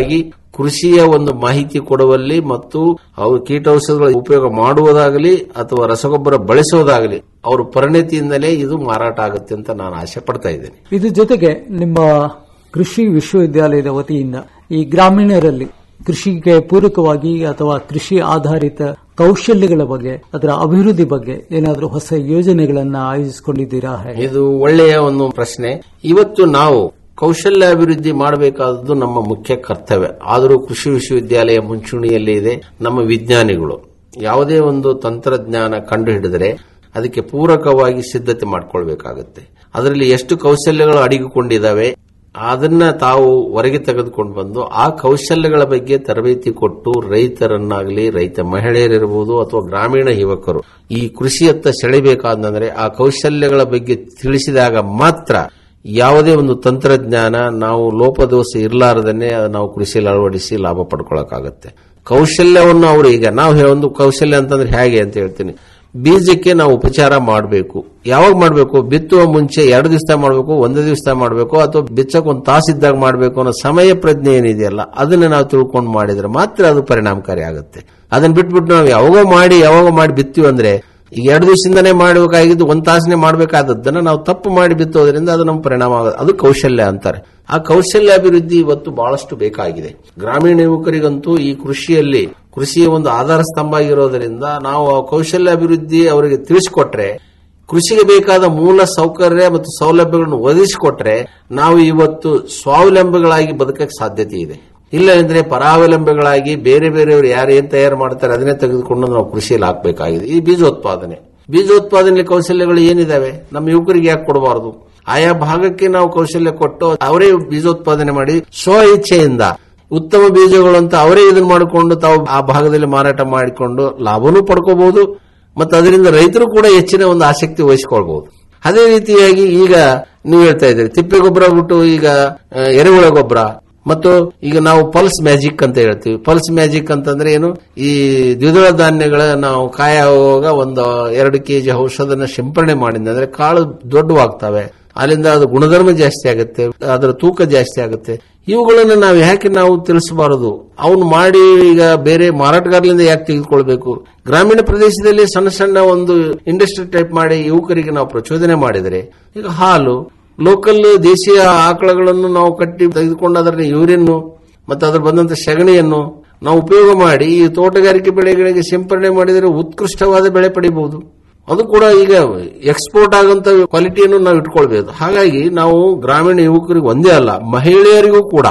ಕೃಷಿಯ ಒಂದು ಮಾಹಿತಿ ಕೊಡುವಲ್ಲಿ ಮತ್ತು ಅವರು ಕೀಟೌಷಧಗಳ ಉಪಯೋಗ ಮಾಡುವುದಾಗಲಿ ಅಥವಾ ರಸಗೊಬ್ಬರ ಬಳಸುವುದಾಗಲಿ ಅವರ ಪರಿಣತಿಯಿಂದಲೇ ಇದು ಮಾರಾಟ ಆಗುತ್ತೆ ಅಂತ ನಾನು ಆಶೆ ಪಡ್ತಾ ಇದ್ದೇನೆ ಇದ್ರ ಜೊತೆಗೆ ನಿಮ್ಮ ಕೃಷಿ ವಿಶ್ವವಿದ್ಯಾಲಯದ ವತಿಯಿಂದ ಈ ಗ್ರಾಮೀಣರಲ್ಲಿ ಕೃಷಿಗೆ ಪೂರಕವಾಗಿ ಅಥವಾ ಕೃಷಿ ಆಧಾರಿತ ಕೌಶಲ್ಯಗಳ ಬಗ್ಗೆ ಅದರ ಅಭಿವೃದ್ಧಿ ಬಗ್ಗೆ ಏನಾದರೂ ಹೊಸ ಯೋಜನೆಗಳನ್ನ ಆಯೋಜಿಸಿಕೊಂಡಿದ್ದೀರಾ ಹೇಗೆ? ಇದು ಒಳ್ಳೆಯ ಒಂದು ಪ್ರಶ್ನೆ ಇವತ್ತು ನಾವು ಕೌಶಲ್ಯ ಅಭಿವೃದ್ಧಿ ಮಾಡಬೇಕಾದದ್ದು ನಮ್ಮ ಮುಖ್ಯ ಕರ್ತವ್ಯ ಆದರೂ ಕೃಷಿ ವಿಶ್ವವಿದ್ಯಾಲಯ ಮುಂಚೂಣಿಯಲ್ಲಿ ಇದೆ ನಮ್ಮ ವಿಜ್ಞಾನಿಗಳು ಯಾವುದೇ ಒಂದು ತಂತ್ರಜ್ಞಾನ ಕಂಡು ಹಿಡಿದರೆ ಅದಕ್ಕೆ ಪೂರಕವಾಗಿ ಸಿದ್ಧತೆ ಮಾಡಿಕೊಳ್ಬೇಕಾಗುತ್ತೆ ಅದರಲ್ಲಿ ಎಷ್ಟು ಕೌಶಲ್ಯಗಳು ಅಡಗಿಕೊಂಡಿದ್ದಾವೆ ಅದನ್ನ ತಾವು ಹೊರಗೆ ತೆಗೆದುಕೊಂಡು ಬಂದು ಆ ಕೌಶಲ್ಯಗಳ ಬಗ್ಗೆ ತರಬೇತಿ ಕೊಟ್ಟು ರೈತರನ್ನಾಗಲಿ ರೈತ ಮಹಿಳೆಯರಿರಬಹುದು ಅಥವಾ ಗ್ರಾಮೀಣ ಯುವಕರು ಈ ಕೃಷಿಯತ್ತ ಸೆಳೆಬೇಕಾದಂದ್ರೆ ಆ ಕೌಶಲ್ಯಗಳ ಬಗ್ಗೆ ತಿಳಿಸಿದಾಗ ಮಾತ್ರ ಯಾವುದೇ ಒಂದು ತಂತ್ರಜ್ಞಾನ ನಾವು ಲೋಪದೋಷ ಇರಲಾರದನ್ನೇ ನಾವು ಕೃಷಿಯಲ್ಲಿ ಅಳವಡಿಸಿ ಲಾಭ ಪಡ್ಕೊಳ್ಳೋಕ್ಕಾಗತ್ತೆ ಕೌಶಲ್ಯವನ್ನು ಅವರು ಈಗ ನಾವು ಹೇ- ಒಂದು ಕೌಶಲ್ಯ ಅಂತಂದ್ರೆ ಹೇಗೆ ಅಂತ ಹೇಳ್ತೀನಿ ಬೀಜಕ್ಕೆ ನಾವು ಉಪಚಾರ ಮಾಡಬೇಕು ಯಾವಾಗ ಮಾಡಬೇಕು ಬಿತ್ತುವ ಮುಂಚೆ ಎರಡು ದಿವಸ ಮಾಡಬೇಕು ಒಂದು ದಿವಸ ಮಾಡಬೇಕು ಅಥವಾ ಬಿಚ್ಚಕ್ಕೆ ಒಂದು ತಾಸಿದ್ದಾಗ ಮಾಡಬೇಕು ಅನ್ನೋ ಸಮಯ ಪ್ರಜ್ಞೆ ಏನಿದೆಯಲ್ಲ ಅದನ್ನ ನಾವು ತಿಳ್ಕೊಂಡು ಮಾಡಿದ್ರೆ ಮಾತ್ರ ಅದು ಪರಿಣಾಮಕಾರಿ ಆಗುತ್ತೆ ಅದನ್ನ ಬಿಟ್ಬಿಟ್ಟು ನಾವು ಯಾವಾಗ ಮಾಡಿ ಯಾವಾಗ ಮಾಡಿ ಬಿತ್ತೀವಿ ಅಂದ್ರೆ ಈಗ ಎರಡು ದಿವಸದಿಂದನೇ ಮಾಡಬೇಕಾಗಿದ್ದು ಒಂದ್ ತಾಸನೆ ಮಾಡಬೇಕಾದದ್ದನ್ನ ನಾವು ತಪ್ಪು ಮಾಡಿ ಬಿತ್ತೋದ್ರಿಂದ ಅದು ನಮ್ಮ ಪರಿಣಾಮ ಆಗೋದು ಅದು ಕೌಶಲ್ಯ ಅಂತಾರೆ ಆ ಕೌಶಲ್ಯ ಅಭಿವೃದ್ಧಿ ಇವತ್ತು ಬಹಳಷ್ಟು ಬೇಕಾಗಿದೆ ಗ್ರಾಮೀಣ ಯುವಕರಿಗಂತೂ ಈ ಕೃಷಿಯಲ್ಲಿ ಕೃಷಿಯ ಒಂದು ಆಧಾರ ಸ್ತಂಭ ಆಗಿರೋದ್ರಿಂದ ನಾವು ಆ ಕೌಶಲ್ಯ ಅಭಿವೃದ್ಧಿ ಅವರಿಗೆ ತಿಳಿಸಿಕೊಟ್ರೆ ಕೃಷಿಗೆ ಬೇಕಾದ ಮೂಲ ಸೌಕರ್ಯ ಮತ್ತು ಸೌಲಭ್ಯಗಳನ್ನು ಒದಗಿಸಿಕೊಟ್ರೆ ನಾವು ಇವತ್ತು ಸ್ವಾವಲಂಬಿಗಳಾಗಿ ಬದುಕಕ್ಕೆ ಸಾಧ್ಯತೆ ಇದೆ ಇಲ್ಲ ಅಂದ್ರೆ ಪರಾವಲಂಬಿಗಳಾಗಿ ಬೇರೆ ಬೇರೆಯವರು ಯಾರು ಏನ್ ತಯಾರು ಮಾಡ್ತಾರೆ ಅದನ್ನೇ ತೆಗೆದುಕೊಂಡು ನಾವು ಕೃಷಿಯಲ್ಲಿ ಹಾಕಬೇಕಾಗಿದೆ ಈ ಬೀಜೋತ್ಪಾದನೆ ಬೀಜೋತ್ಪಾದನೆ ಕೌಶಲ್ಯಗಳು ಏನಿದಾವೆ ನಮ್ಮ ಯುವಕರಿಗೆ ಯಾಕೆ ಕೊಡಬಾರದು ಆಯಾ ಭಾಗಕ್ಕೆ ನಾವು ಕೌಶಲ್ಯ ಕೊಟ್ಟು ಅವರೇ ಬೀಜೋತ್ಪಾದನೆ ಮಾಡಿ ಸ್ವ ಇಚ್ಛೆಯಿಂದ ಉತ್ತಮ ಬೀಜಗಳು ಅಂತ ಅವರೇ ಇದನ್ನ ಮಾಡಿಕೊಂಡು ತಾವು ಆ ಭಾಗದಲ್ಲಿ ಮಾರಾಟ ಮಾಡಿಕೊಂಡು ಲಾಭನೂ ಪಡ್ಕೋಬಹುದು ಮತ್ತು ಅದರಿಂದ ರೈತರು ಕೂಡ ಹೆಚ್ಚಿನ ಒಂದು ಆಸಕ್ತಿ ವಹಿಸಿಕೊಳ್ಬಹುದು ಅದೇ ರೀತಿಯಾಗಿ ಈಗ ನೀವು ಹೇಳ್ತಾ ಇದ್ದೀರಿ ತಿಪ್ಪೆ ಗೊಬ್ಬರ ಬಿಟ್ಟು ಈಗ ಆ, ಎರೆಹುಳ ಗೊಬ್ಬರ ಮತ್ತು ಈಗ ನಾವು ಪಲ್ಸ್ ಮ್ಯಾಜಿಕ್ ಅಂತ ಹೇಳ್ತೀವಿ ಪಲ್ಸ್ ಮ್ಯಾಜಿಕ್ ಅಂತಂದ್ರೆ ಏನು ಈ ದ್ವಿದಳ ಧಾನ್ಯಗಳ ನಾವು ಕಾಯುವಾಗ ಒಂದು ಎರಡು ಕೆಜಿ ಔಷಧನ ಸಿಂಪರಣೆ ಮಾಡಿದ್ರೆ ಕಾಳು ದೊಡ್ಡವಾಗ್ತವೆ ಅಲ್ಲಿಂದ ಅದು ಗುಣಧರ್ಮ ಜಾಸ್ತಿ ಆಗುತ್ತೆ ಅದರ ತೂಕ ಜಾಸ್ತಿ ಆಗುತ್ತೆ ಇವುಗಳನ್ನು ನಾವು ಯಾಕೆ ನಾವು ತಿಳಿಸಬಾರದು ಅವನು ಮಾಡಿ ಈಗ ಬೇರೆ ಮಾರಾಟಗಾರರಿಂದ ಯಾಕೆ ತೆಗೆದುಕೊಳ್ಬೇಕು ಗ್ರಾಮೀಣ ಪ್ರದೇಶದಲ್ಲಿ ಸಣ್ಣ ಸಣ್ಣ ಒಂದು ಇಂಡಸ್ಟ್ರಿ ಟೈಪ್ ಮಾಡಿ ಯುವಕರಿಗೆ ನಾವು ಪ್ರಚೋದನೆ ಮಾಡಿದರೆ ಈಗ ಹಾಲು ಲೋಕಲ್ ದೇಶೀಯ ಆಕಳಗಳನ್ನು ನಾವು ಕಟ್ಟಿ ತೆಗೆದುಕೊಂಡು ಅದರ ಯೂರಿಯನ್ನು ಮತ್ತು ಅದರ ಬಂದಂತ ಸಗಣಿಯನ್ನು ನಾವು ಉಪಯೋಗ ಮಾಡಿ ಈ ತೋಟಗಾರಿಕೆ ಬೆಳೆಗಳಿಗೆ ಸಿಂಪರಣೆ ಮಾಡಿದರೆ ಉತ್ಕೃಷ್ಟವಾದ ಬೆಳೆ ಪಡಿಬಹುದು ಅದು ಕೂಡ ಈಗ ಎಕ್ಸ್ಪೋರ್ಟ್ ಆಗಂತ ಕ್ವಾಲಿಟಿಯನ್ನು ನಾವು ಇಟ್ಕೊಳ್ಬೇಕು ಹಾಗಾಗಿ ನಾವು ಗ್ರಾಮೀಣ ಯುವಕರಿಗೆ ಒಂದೇ ಅಲ್ಲ ಮಹಿಳೆಯರಿಗೂ ಕೂಡ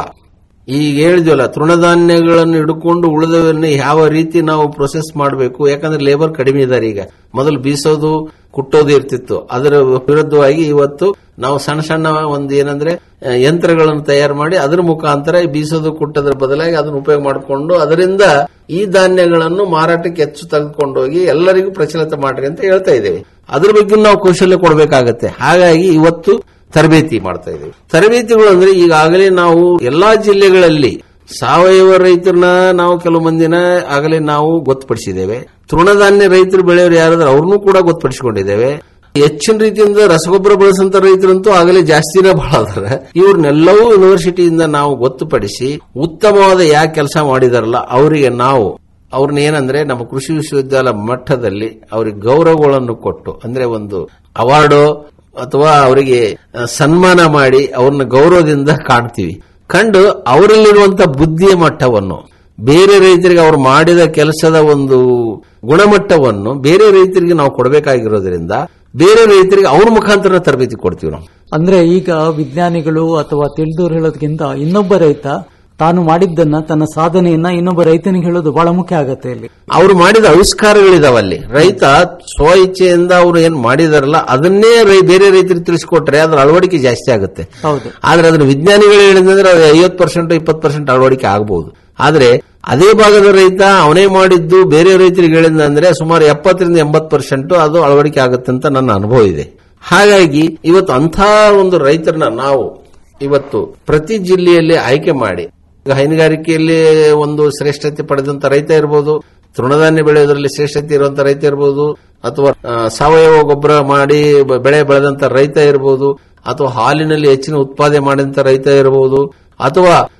ಈಗ ಹೇಳಿದ್ವಲ್ಲ ತೃಣಧಾನ್ಯಗಳನ್ನು ಹಿಡ್ಕೊಂಡು ಉಳಿದವನ್ನ ಯಾವ ರೀತಿ ನಾವು ಪ್ರೊಸೆಸ್ ಮಾಡಬೇಕು ಯಾಕಂದ್ರೆ ಲೇಬರ್ ಕಡಿಮೆ ಇದ್ದಾರೆ ಈಗ ಮೊದಲು ಬೀಸೋದು ಕುಟ್ಟೋದು ಇರ್ತಿತ್ತು ಅದರ ವಿರುದ್ಧವಾಗಿ ಇವತ್ತು ನಾವು ಸಣ್ಣ ಸಣ್ಣ ಒಂದು ಏನಂದ್ರೆ ಆ, ಯಂತ್ರಗಳನ್ನು ತಯಾರು ಮಾಡಿ ಅದರ ಮುಖಾಂತರ ಈ ಬೀಸೋದು ಕುಟ್ಟೋದ್ರ ಬದಲಾಗಿ ಅದನ್ನು ಉಪಯೋಗ ಮಾಡಿಕೊಂಡು ಅದರಿಂದ ಈ ಧಾನ್ಯಗಳನ್ನು ಮಾರಾಟಕ್ಕೆ ಹೆಚ್ಚು ತೆಗೆದುಕೊಂಡೋಗಿ ಎಲ್ಲರಿಗೂ ಪ್ರಚಲಿತ ಮಾಡ್ರಿ ಅಂತ ಹೇಳ್ತಾ ಇದ್ದೇವೆ ಅದ್ರ ಬಗ್ಗೆ ನಾವು ಕೌಶಲ್ಯ ಕೊಡಬೇಕಾಗತ್ತೆ ಹಾಗಾಗಿ ಇವತ್ತು ತರಬೇತಿ ಮಾಡ್ತಾ ಇದ್ದೇವೆ ತರಬೇತಿಗಳು ಅಂದ್ರೆ ಈಗಾಗಲೇ ನಾವು ಎಲ್ಲಾ ಜಿಲ್ಲೆಗಳಲ್ಲಿ ಸಾವಯವ ರೈತರನ್ನ ನಾವು ಕೆಲವು ಮಂದಿನ ಆಗಲೇ ನಾವು ಗೊತ್ತುಪಡಿಸಿದ್ದೇವೆ ತೃಣಧಾನ್ಯ ರೈತರು ಬೆಳೆಯೋರು ಯಾರಾದ್ರೂ ಅವ್ರನ್ನೂ ಕೂಡ ಗೊತ್ತುಪಡಿಸಿಕೊಂಡಿದ್ದೇವೆ ಹೆಚ್ಚಿನ ರೀತಿಯಿಂದ ರಸಗೊಬ್ಬರ ಬಳಸಂತ ರೈತರಂತೂ ಆಗಲೇ ಜಾಸ್ತಿನೇ ಬಹಳ ಅದಾರ ಇವ್ರನ್ನೆಲ್ಲವೂ ಯೂನಿವರ್ಸಿಟಿಯಿಂದ ನಾವು ಗೊತ್ತುಪಡಿಸಿ ಉತ್ತಮವಾದ ಯಾಕೆ ಕೆಲಸ ಮಾಡಿದಾರಲ್ಲ ಅವರಿಗೆ ನಾವು ಅವ್ರನ್ನ ಏನಂದ್ರೆ ನಮ್ಮ ಕೃಷಿ ವಿಶ್ವವಿದ್ಯಾಲಯ ಮಟ್ಟದಲ್ಲಿ ಅವರಿಗೆ ಗೌರವಗಳನ್ನು ಕೊಟ್ಟು ಅಂದ್ರೆ ಒಂದು ಅವಾರ್ಡು ಅಥವಾ ಅವರಿಗೆ ಆ, ಸನ್ಮಾನ ಮಾಡಿ ಅವ್ರನ್ನ ಗೌರವದಿಂದ ಕಾಣ್ತೀವಿ ಕಂಡು ಅವರಲ್ಲಿರುವಂತ ಬುದ್ಧಿಯ ಮಟ್ಟವನ್ನು ಬೇರೆ ರೈತರಿಗೆ ಅವರು ಮಾಡಿದ ಕೆಲಸದ ಒಂದು ಗುಣಮಟ್ಟವನ್ನು ಬೇರೆ ರೈತರಿಗೆ ನಾವು ಕೊಡಬೇಕಾಗಿರೋದ್ರಿಂದ ಬೇರೆ ರೈತರಿಗೆ ಅವ್ರ ಮುಖಾಂತರ ತರಬೇತಿ ಕೊಡ್ತೀವಿ ನಾವು ಅಂದ್ರೆ ಈಗ ವಿಜ್ಞಾನಿಗಳು ಅಥವಾ ತಿಳಿದವರು ಹೇಳೋದಕ್ಕಿಂತ ಇನ್ನೊಬ್ಬ ರೈತ ತಾನು ಮಾಡಿದ್ದನ್ನ ತನ್ನ ಸಾಧನೆಯನ್ನ ಇನ್ನೊಬ್ಬ ರೈತನಿಗೆ ಹೇಳೋದು ಬಹಳ ಮುಖ್ಯ ಆಗತ್ತೆ ಇಲ್ಲಿ ಅವರು ಮಾಡಿದ ಆವಿಷ್ಕಾರಗಳಿದಾವಲ್ಲಿ ರೈತ ಸ್ವ ಇಚ್ಛೆಯಿಂದ ಅವರು ಏನ್ ಮಾಡಿದಾರಲ್ಲ ಅದನ್ನೇ ರೈ- ಬೇರೆ ರೈತರಿಗೆ ತಿಳಿಸಿಕೊಟ್ರೆ ಅದರ ಅಳವಡಿಕೆ ಜಾಸ್ತಿ ಆಗುತ್ತೆ ಹೌದು ಆದ್ರೆ ಅದನ್ನ ವಿಜ್ಞಾನಿಗಳು ಹೇಳಿದ್ರೆ ಐವತ್ತು ಪರ್ಸೆಂಟ್ ಇಪ್ಪತ್ತು ಪರ್ಸೆಂಟ್ ಅಳವಡಿಕೆ ಆಗಬಹುದು ಆದ್ರೆ ಅದೇ ಭಾಗದ ರೈತ ಅವನೇ ಮಾಡಿದ್ದು ಬೇರೆ ರೈತರಿಗೆ ಹೇಳಿದ್ರೆ ಸುಮಾರು ಎಪ್ಪತ್ತರಿಂದ ಎಂಬತ್ತು ಪರ್ಸೆಂಟ್ ಅದು ಅಳವಡಿಕೆ ಆಗುತ್ತೆ ಅಂತ ನನ್ನ ಅನುಭವ ಇದೆ ಹಾಗಾಗಿ ಇವತ್ತು ಅಂಥ ಒಂದು ರೈತರನ್ನ ನಾವು ಇವತ್ತು ಪ್ರತಿ ಜಿಲ್ಲೆಯಲ್ಲಿ ಆಯ್ಕೆ ಮಾಡಿ ಈಗ ಹೈನುಗಾರಿಕೆಯಲ್ಲಿ ಒಂದು ಶ್ರೇಷ್ಠತೆ ಪಡೆದಂತ ರೈತ ಇರಬಹುದು ತೃಣಧಾನ್ಯ ಬೆಳೆಯೋದ್ರಲ್ಲಿ ಶ್ರೇಷ್ಠತೆ ಇರುವಂತ ರೈತ ಇರಬಹುದು ಅಥವಾ ಆ, ಸಾವಯವ ಗೊಬ್ಬರ ಮಾಡಿ ಬ- ಬೆಳೆ ಬೆಳೆದಂತ ರೈತ ಇರಬಹುದು ಅಥವಾ ಹಾಲಿನಲ್ಲಿ ಹೆಚ್ಚಿನ ಉತ್ಪಾದನೆ ಮಾಡಿದಂತ ರೈತ ಇರಬಹುದು ಅಥವಾ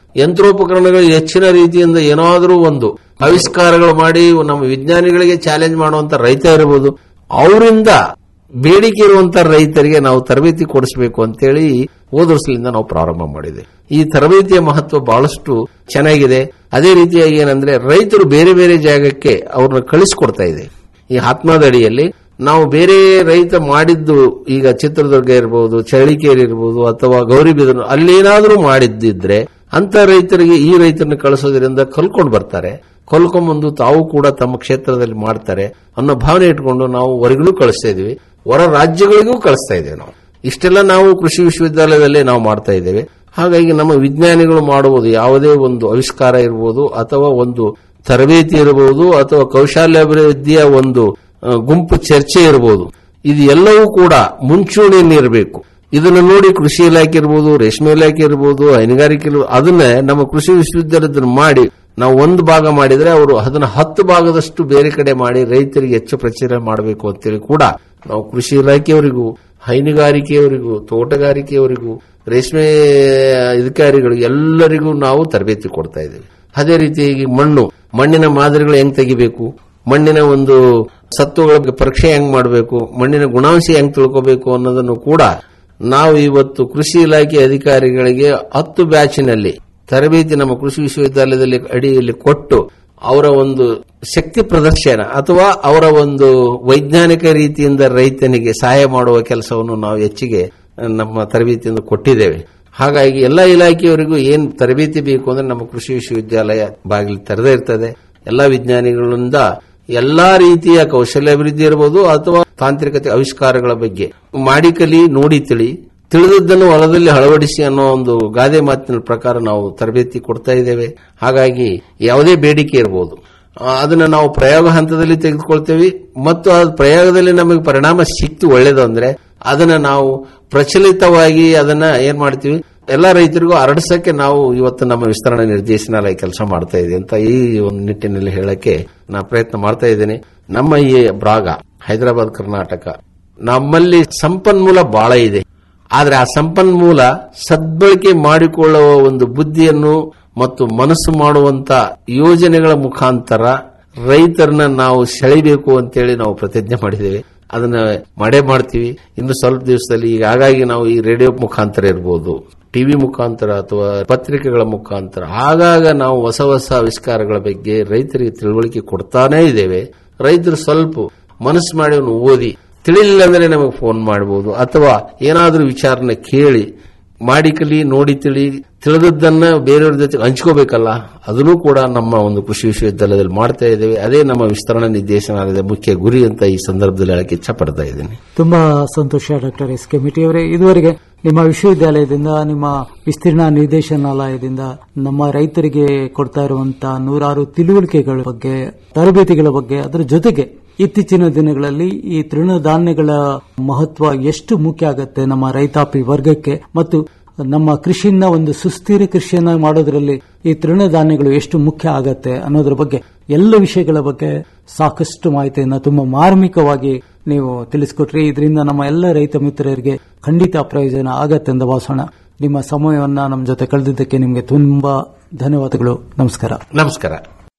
ಯಂತ್ರೋಪಕರಣಗಳು ಹೆಚ್ಚಿನ ರೀತಿಯಿಂದ ಏನಾದರೂ ಒಂದು ಆವಿಷ್ಕಾರಗಳು ಮಾಡಿ ನಮ್ಮ ವಿಜ್ಞಾನಿಗಳಿಗೆ ಚಾಲೆಂಜ್ ಮಾಡುವಂತ ರೈತ ಇರಬಹುದು ಅವರಿಂದ ಬೇಡಿಕೆ ಇರುವಂತ ರೈತರಿಗೆ ನಾವು ತರಬೇತಿ ಕೊಡಿಸಬೇಕು ಅಂತೇಳಿ ಹೋದ ವರ್ಷದಿಂದ ನಾವು ಪ್ರಾರಂಭ ಮಾಡಿದೆ ಈ ತರಬೇತಿಯ ಮಹತ್ವ ಬಹಳಷ್ಟು ಚೆನ್ನಾಗಿದೆ ಅದೇ ರೀತಿಯಾಗಿ ಏನಂದ್ರೆ ರೈತರು ಬೇರೆ ಬೇರೆ ಜಾಗಕ್ಕೆ ಅವ್ರನ್ನ ಕಳಿಸ್ಕೊಡ್ತಾ ಇದೆ ಈ ಆತ್ಮದ ಅಡಿಯಲ್ಲಿ ನಾವು ಬೇರೆ ರೈತ ಮಾಡಿದ್ದು ಈಗ ಚಿತ್ರದುರ್ಗ ಇರಬಹುದು ಚಳಿಕೇರಿ ಇರಬಹುದು ಅಥವಾ ಗೌರಿಬಿದನು ಅಲ್ಲೇನಾದ್ರೂ ಮಾಡಿದ್ದಿದ್ರೆ ಅಂತ ರೈತರಿಗೆ ಈ ರೈತರನ್ನ ಕಳಿಸೋದ್ರಿಂದ ಕಲ್ಕೊಂಡು ಬರ್ತಾರೆ ಕಲ್ಕೊಂಬಂದು ತಾವು ಕೂಡ ತಮ್ಮ ಕ್ಷೇತ್ರದಲ್ಲಿ ಮಾಡ್ತಾರೆ ಅನ್ನೋ ಭಾವನೆ ಇಟ್ಕೊಂಡು ನಾವು ಹೊರಗೂ ಕಳಿಸ್ತಾ ಇದೀವಿ ಹೊರ ರಾಜ್ಯಗಳಿಗೂ ಕಳಿಸ್ತಾ ಇದ್ದೇವೆ ನಾವು ಇಷ್ಟೆಲ್ಲ ನಾವು ಕೃಷಿ ವಿಶ್ವವಿದ್ಯಾಲಯದಲ್ಲೇ ನಾವು ಮಾಡ್ತಾ ಇದ್ದೇವೆ ಹಾಗಾಗಿ ನಮ್ಮ ವಿಜ್ಞಾನಿಗಳು ಮಾಡುವುದು ಯಾವುದೇ ಒಂದು ಆವಿಷ್ಕಾರ ಇರಬಹುದು ಅಥವಾ ಒಂದು ತರಬೇತಿ ಇರಬಹುದು ಅಥವಾ ಕೌಶಲ್ಯಾಭಿವೃದ್ಧಿಯ ಒಂದು ಆ, ಗುಂಪು ಚರ್ಚೆ ಇರಬಹುದು ಇದು ಎಲ್ಲವೂ ಕೂಡ ಮುಂಚೂಣಿಯಲ್ಲಿ ಇರಬೇಕು ಇದನ್ನು ನೋಡಿ ಕೃಷಿ ಇಲಾಖೆ ಇರ್ಬೋದು ರೇಷ್ಮೆ ಇಲಾಖೆ ಇರ್ಬೋದು ಹೈನುಗಾರಿಕೆ ಇರ್ಬೋದು ಅದನ್ನ ನಮ್ಮ ಕೃಷಿ ವಿಶ್ವವಿದ್ಯಾಲಯದಲ್ಲಿ ಮಾಡಿ ನಾವು ಒಂದು ಭಾಗ ಮಾಡಿದ್ರೆ ಅವರು ಅದನ್ನ ಹತ್ತು ಭಾಗದಷ್ಟು ಬೇರೆ ಕಡೆ ಮಾಡಿ ರೈತರಿಗೆ ಹೆಚ್ಚು ಪ್ರಚಾರ ಮಾಡಬೇಕು ಅಂತೇಳಿ ಕೂಡ ನಾವು ಕೃಷಿ ಇಲಾಖೆಯವರಿಗೂ ಹೈನುಗಾರಿಕೆಯವರಿಗೂ ತೋಟಗಾರಿಕೆಯವರಿಗೂ ರೇಷ್ಮೆ ಅಧಿಕಾರಿಗಳಿಗೂ ಎಲ್ಲರಿಗೂ ನಾವು ತರಬೇತಿ ಕೊಡ್ತಾ ಇದ್ದೇವೆ ಅದೇ ರೀತಿಯಾಗಿ ಮಣ್ಣು ಮಣ್ಣಿನ ಮಾದರಿಗಳು ಹೆಂಗ್ ತೆಗಿಬೇಕು ಮಣ್ಣಿನ ಒಂದು ಸತ್ವಗಳ ಬಗ್ಗೆ ಪರೀಕ್ಷೆ ಹೆಂಗ್ ಮಾಡಬೇಕು ಮಣ್ಣಿನ ಗುಣಾಂಶ ಹೆಂಗ್ ತಿಳ್ಕೋಬೇಕು ಅನ್ನೋದನ್ನು ಕೂಡ ನಾವು ಇವತ್ತು ಕೃಷಿ ಇಲಾಖೆ ಅಧಿಕಾರಿಗಳಿಗೆ ಹತ್ತು ಬ್ಯಾಚಿನಲ್ಲಿ ತರಬೇತಿ ನಮ್ಮ ಕೃಷಿ ವಿಶ್ವವಿದ್ಯಾಲಯದಲ್ಲಿ ಅಡಿಯಲ್ಲಿ ಕೊಟ್ಟು ಅವರ ಒಂದು ಶಕ್ತಿ ಪ್ರದರ್ಶನ ಅಥವಾ ಅವರ ಒಂದು ವೈಜ್ಞಾನಿಕ ರೀತಿಯಿಂದ ರೈತನಿಗೆ ಸಹಾಯ ಮಾಡುವ ಕೆಲಸವನ್ನು ನಾವು ಹೆಚ್ಚಿಗೆ ನಮ್ಮ ತರಬೇತಿಯಿಂದ ಕೊಟ್ಟಿದ್ದೇವೆ ಹಾಗಾಗಿ ಎಲ್ಲ ಇಲಾಖೆಯವರಿಗೂ ಏನ್ ತರಬೇತಿ ಬೇಕು ಅಂದ್ರೆ ನಮ್ಮ ಕೃಷಿ ವಿಶ್ವವಿದ್ಯಾಲಯ ಬಾಗಿಲು ತೆರೆದೇ ಇರ್ತದೆ ಎಲ್ಲಾ ವಿಜ್ಞಾನಿಗಳಿಂದ ಎಲ್ಲಾ ರೀತಿಯ ಕೌಶಲ್ಯಾಭಿವೃದ್ಧಿ ಇರಬಹುದು ಅಥವಾ ತಾಂತ್ರಿಕತೆ ಆವಿಷ್ಕಾರಗಳ ಬಗ್ಗೆ ಮಾಡಿ ಕಲಿ ನೋಡಿ ತಿಳಿ ತಿಳಿದದ್ದನ್ನು ಹೊಲದಲ್ಲಿ ಅಳವಡಿಸಿ ಅನ್ನೋ ಒಂದು ಗಾದೆ ಮಾತಿನ ಪ್ರಕಾರ ನಾವು ತರಬೇತಿ ಕೊಡ್ತಾ ಇದ್ದೇವೆ ಹಾಗಾಗಿ ಯಾವುದೇ ಬೇಡಿಕೆ ಇರಬಹುದು ಆ, ಅದನ್ನ ನಾವು ಪ್ರಯೋಗ ಹಂತದಲ್ಲಿ ತೆಗೆದುಕೊಳ್ತೇವೆ ಮತ್ತು ಆ ಪ್ರಯೋಗದಲ್ಲಿ ನಮಗೆ ಪರಿಣಾಮ ಸಿಕ್ತು ಒಳ್ಳೇದು ಅಂದ್ರೆ ಅದನ್ನ ನಾವು ಪ್ರಚಲಿತವಾಗಿ ಅದನ್ನ ಏನ್ ಮಾಡ್ತೀವಿ ಎಲ್ಲ ರೈತರಿಗೂ ಹರಡಿಸಕ್ಕೆ ನಾವು ಇವತ್ತು ನಮ್ಮ ವಿಸ್ತರಣಾ ನಿರ್ದೇಶನಾಲಯ ಕೆಲಸ ಮಾಡ್ತಾ ಇದೆ ಅಂತ ಈ ಒಂದು ನಿಟ್ಟಿನಲ್ಲಿ ಹೇಳಕ್ಕೆ ನಾ ಪ್ರಯತ್ನ ಮಾಡ್ತಾ ಇದ್ದೇನೆ ನಮ್ಮ ಈ ಭಾಗ ಹೈದರಾಬಾದ್ ಕರ್ನಾಟಕ ನಮ್ಮಲ್ಲಿ ಸಂಪನ್ಮೂಲ ಬಹಳ ಇದೆ ಆದ್ರೆ ಆ ಸಂಪನ್ಮೂಲ ಸದ್ಬಳಕೆ ಮಾಡಿಕೊಳ್ಳುವ ಒಂದು ಬುದ್ಧಿಯನ್ನು ಮತ್ತು ಮನಸ್ಸು ಮಾಡುವಂತ ಯೋಜನೆಗಳ ಮುಖಾಂತರ ರೈತರನ್ನ ನಾವು ಸೆಳೆಯಬೇಕು ಅಂತೇಳಿ ನಾವು ಪ್ರತಿಜ್ಞೆ ಮಾಡಿದ್ದೇವೆ ಅದನ್ನ ಮಾಡೇ ಮಾಡ್ತೀವಿ ಇನ್ನು ಸ್ವಲ್ಪ ದಿವಸದಲ್ಲಿ ಈಗ ಹಾಗಾಗಿ ನಾವು ಈ ರೇಡಿಯೋ ಮುಖಾಂತರ ಇರಬಹುದು ಟಿವಿ ಮುಖಾಂತರ ಅಥವಾ ಪತ್ರಿಕೆಗಳ ಮುಖಾಂತರ ಆಗಾಗ ನಾವು ಹೊಸ ಹೊಸ ಆವಿಷ್ಕಾರಗಳ ಬಗ್ಗೆ ರೈತರಿಗೆ ತಿಳುವಳಿಕೆ ಕೊಡ್ತಾನೇ ಇದ್ದೇವೆ ರೈತರು ಸ್ವಲ್ಪ ಮನಸ್ಸು ಮಾಡಿ ಅವ್ನು ಓದಿ ತಿಳಿಲಿಲ್ಲ ಅಂದ್ರೆ ನಮಗೆ ಫೋನ್ ಮಾಡಬಹುದು ಅಥವಾ ಏನಾದ್ರೂ ವಿಚಾರನ ಕೇಳಿ ಮಾಡಿ ಕಲಿ ನೋಡಿ ತಿಳಿ ತಿಳಿದದ್ದನ್ನ ಬೇರೆಯವ್ರ ಜೊತೆ ಹಂಚ್ಕೋಬೇಕಲ್ಲ ಅದನ್ನು ಕೂಡ ನಮ್ಮ ಒಂದು ಕೃಷಿ ವಿಶ್ವವಿದ್ಯಾಲಯದಲ್ಲಿ ಮಾಡ್ತಾ ಇದ್ದೇವೆ ಅದೇ ನಮ್ಮ ವಿಸ್ತರಣಾ ನಿರ್ದೇಶನಾಲಯದ ಮುಖ್ಯ ಗುರಿ ಅಂತ ಈ ಸಂದರ್ಭದಲ್ಲಿ ಹೇಳಕ್ಕೆ ಇಚ್ಛಪಡ್ತಾ ಇದ್ದೇನೆ ತುಂಬಾ ಸಂತೋಷ ಡಾಕ್ಟರ್ ಎಸ್ ಕೆ ಮಿಟಿ ಅವರೇ ಇದುವರೆಗೆ ನಿಮ್ಮ ವಿಶ್ವವಿದ್ಯಾಲಯದಿಂದ ನಿಮ್ಮ ವಿಸ್ತೀರ್ಣ ನಿರ್ದೇಶನಾಲಯದಿಂದ ನಮ್ಮ ರೈತರಿಗೆ ಕೊಡ್ತಾ ಇರುವಂತಹ ನೂರಾರು ತಿಳುವಳಿಕೆಗಳ ಬಗ್ಗೆ ತರಬೇತಿಗಳ ಬಗ್ಗೆ ಅದರ ಜೊತೆಗೆ ಇತ್ತೀಚಿನ ದಿನಗಳಲ್ಲಿ ಈ ತೃಣಧಾನ್ಯಗಳ ಮಹತ್ವ ಎಷ್ಟು ಮುಖ್ಯ ಆಗತ್ತೆ ನಮ್ಮ ರೈತಾಪಿ ವರ್ಗಕ್ಕೆ ಮತ್ತು ನಮ್ಮ ಕೃಷಿಯನ್ನ ಒಂದು ಸುಸ್ಥಿರ ಕೃಷಿಯನ್ನ ಮಾಡೋದ್ರಲ್ಲಿ ಈ ತೃಣಧಾನ್ಯಗಳು ಎಷ್ಟು ಮುಖ್ಯ ಆಗತ್ತೆ ಅನ್ನೋದ್ರ ಬಗ್ಗೆ ಎಲ್ಲ ವಿಷಯಗಳ ಬಗ್ಗೆ ಸಾಕಷ್ಟು ಮಾಹಿತಿಯನ್ನ ತುಂಬಾ ಮಾರ್ಮಿಕವಾಗಿ ನೀವು ತಿಳಿಸ್ಕೊಟ್ರಿ ಇದರಿಂದ ನಮ್ಮ ಎಲ್ಲ ರೈತ ಮಿತ್ರರಿಗೆ ಖಂಡಿತ ಪ್ರಯೋಜನ ಆಗತ್ತೆ ಎಂದು ಭಾವಿಸೋಣ ನಿಮ್ಮ ಸಮಯವನ್ನ ನಮ್ಮ ಜೊತೆ ಕಳೆದಿದ್ದಕ್ಕೆ ನಿಮಗೆ ತುಂಬಾ ಧನ್ಯವಾದಗಳು ನಮಸ್ಕಾರ ನಮಸ್ಕಾರ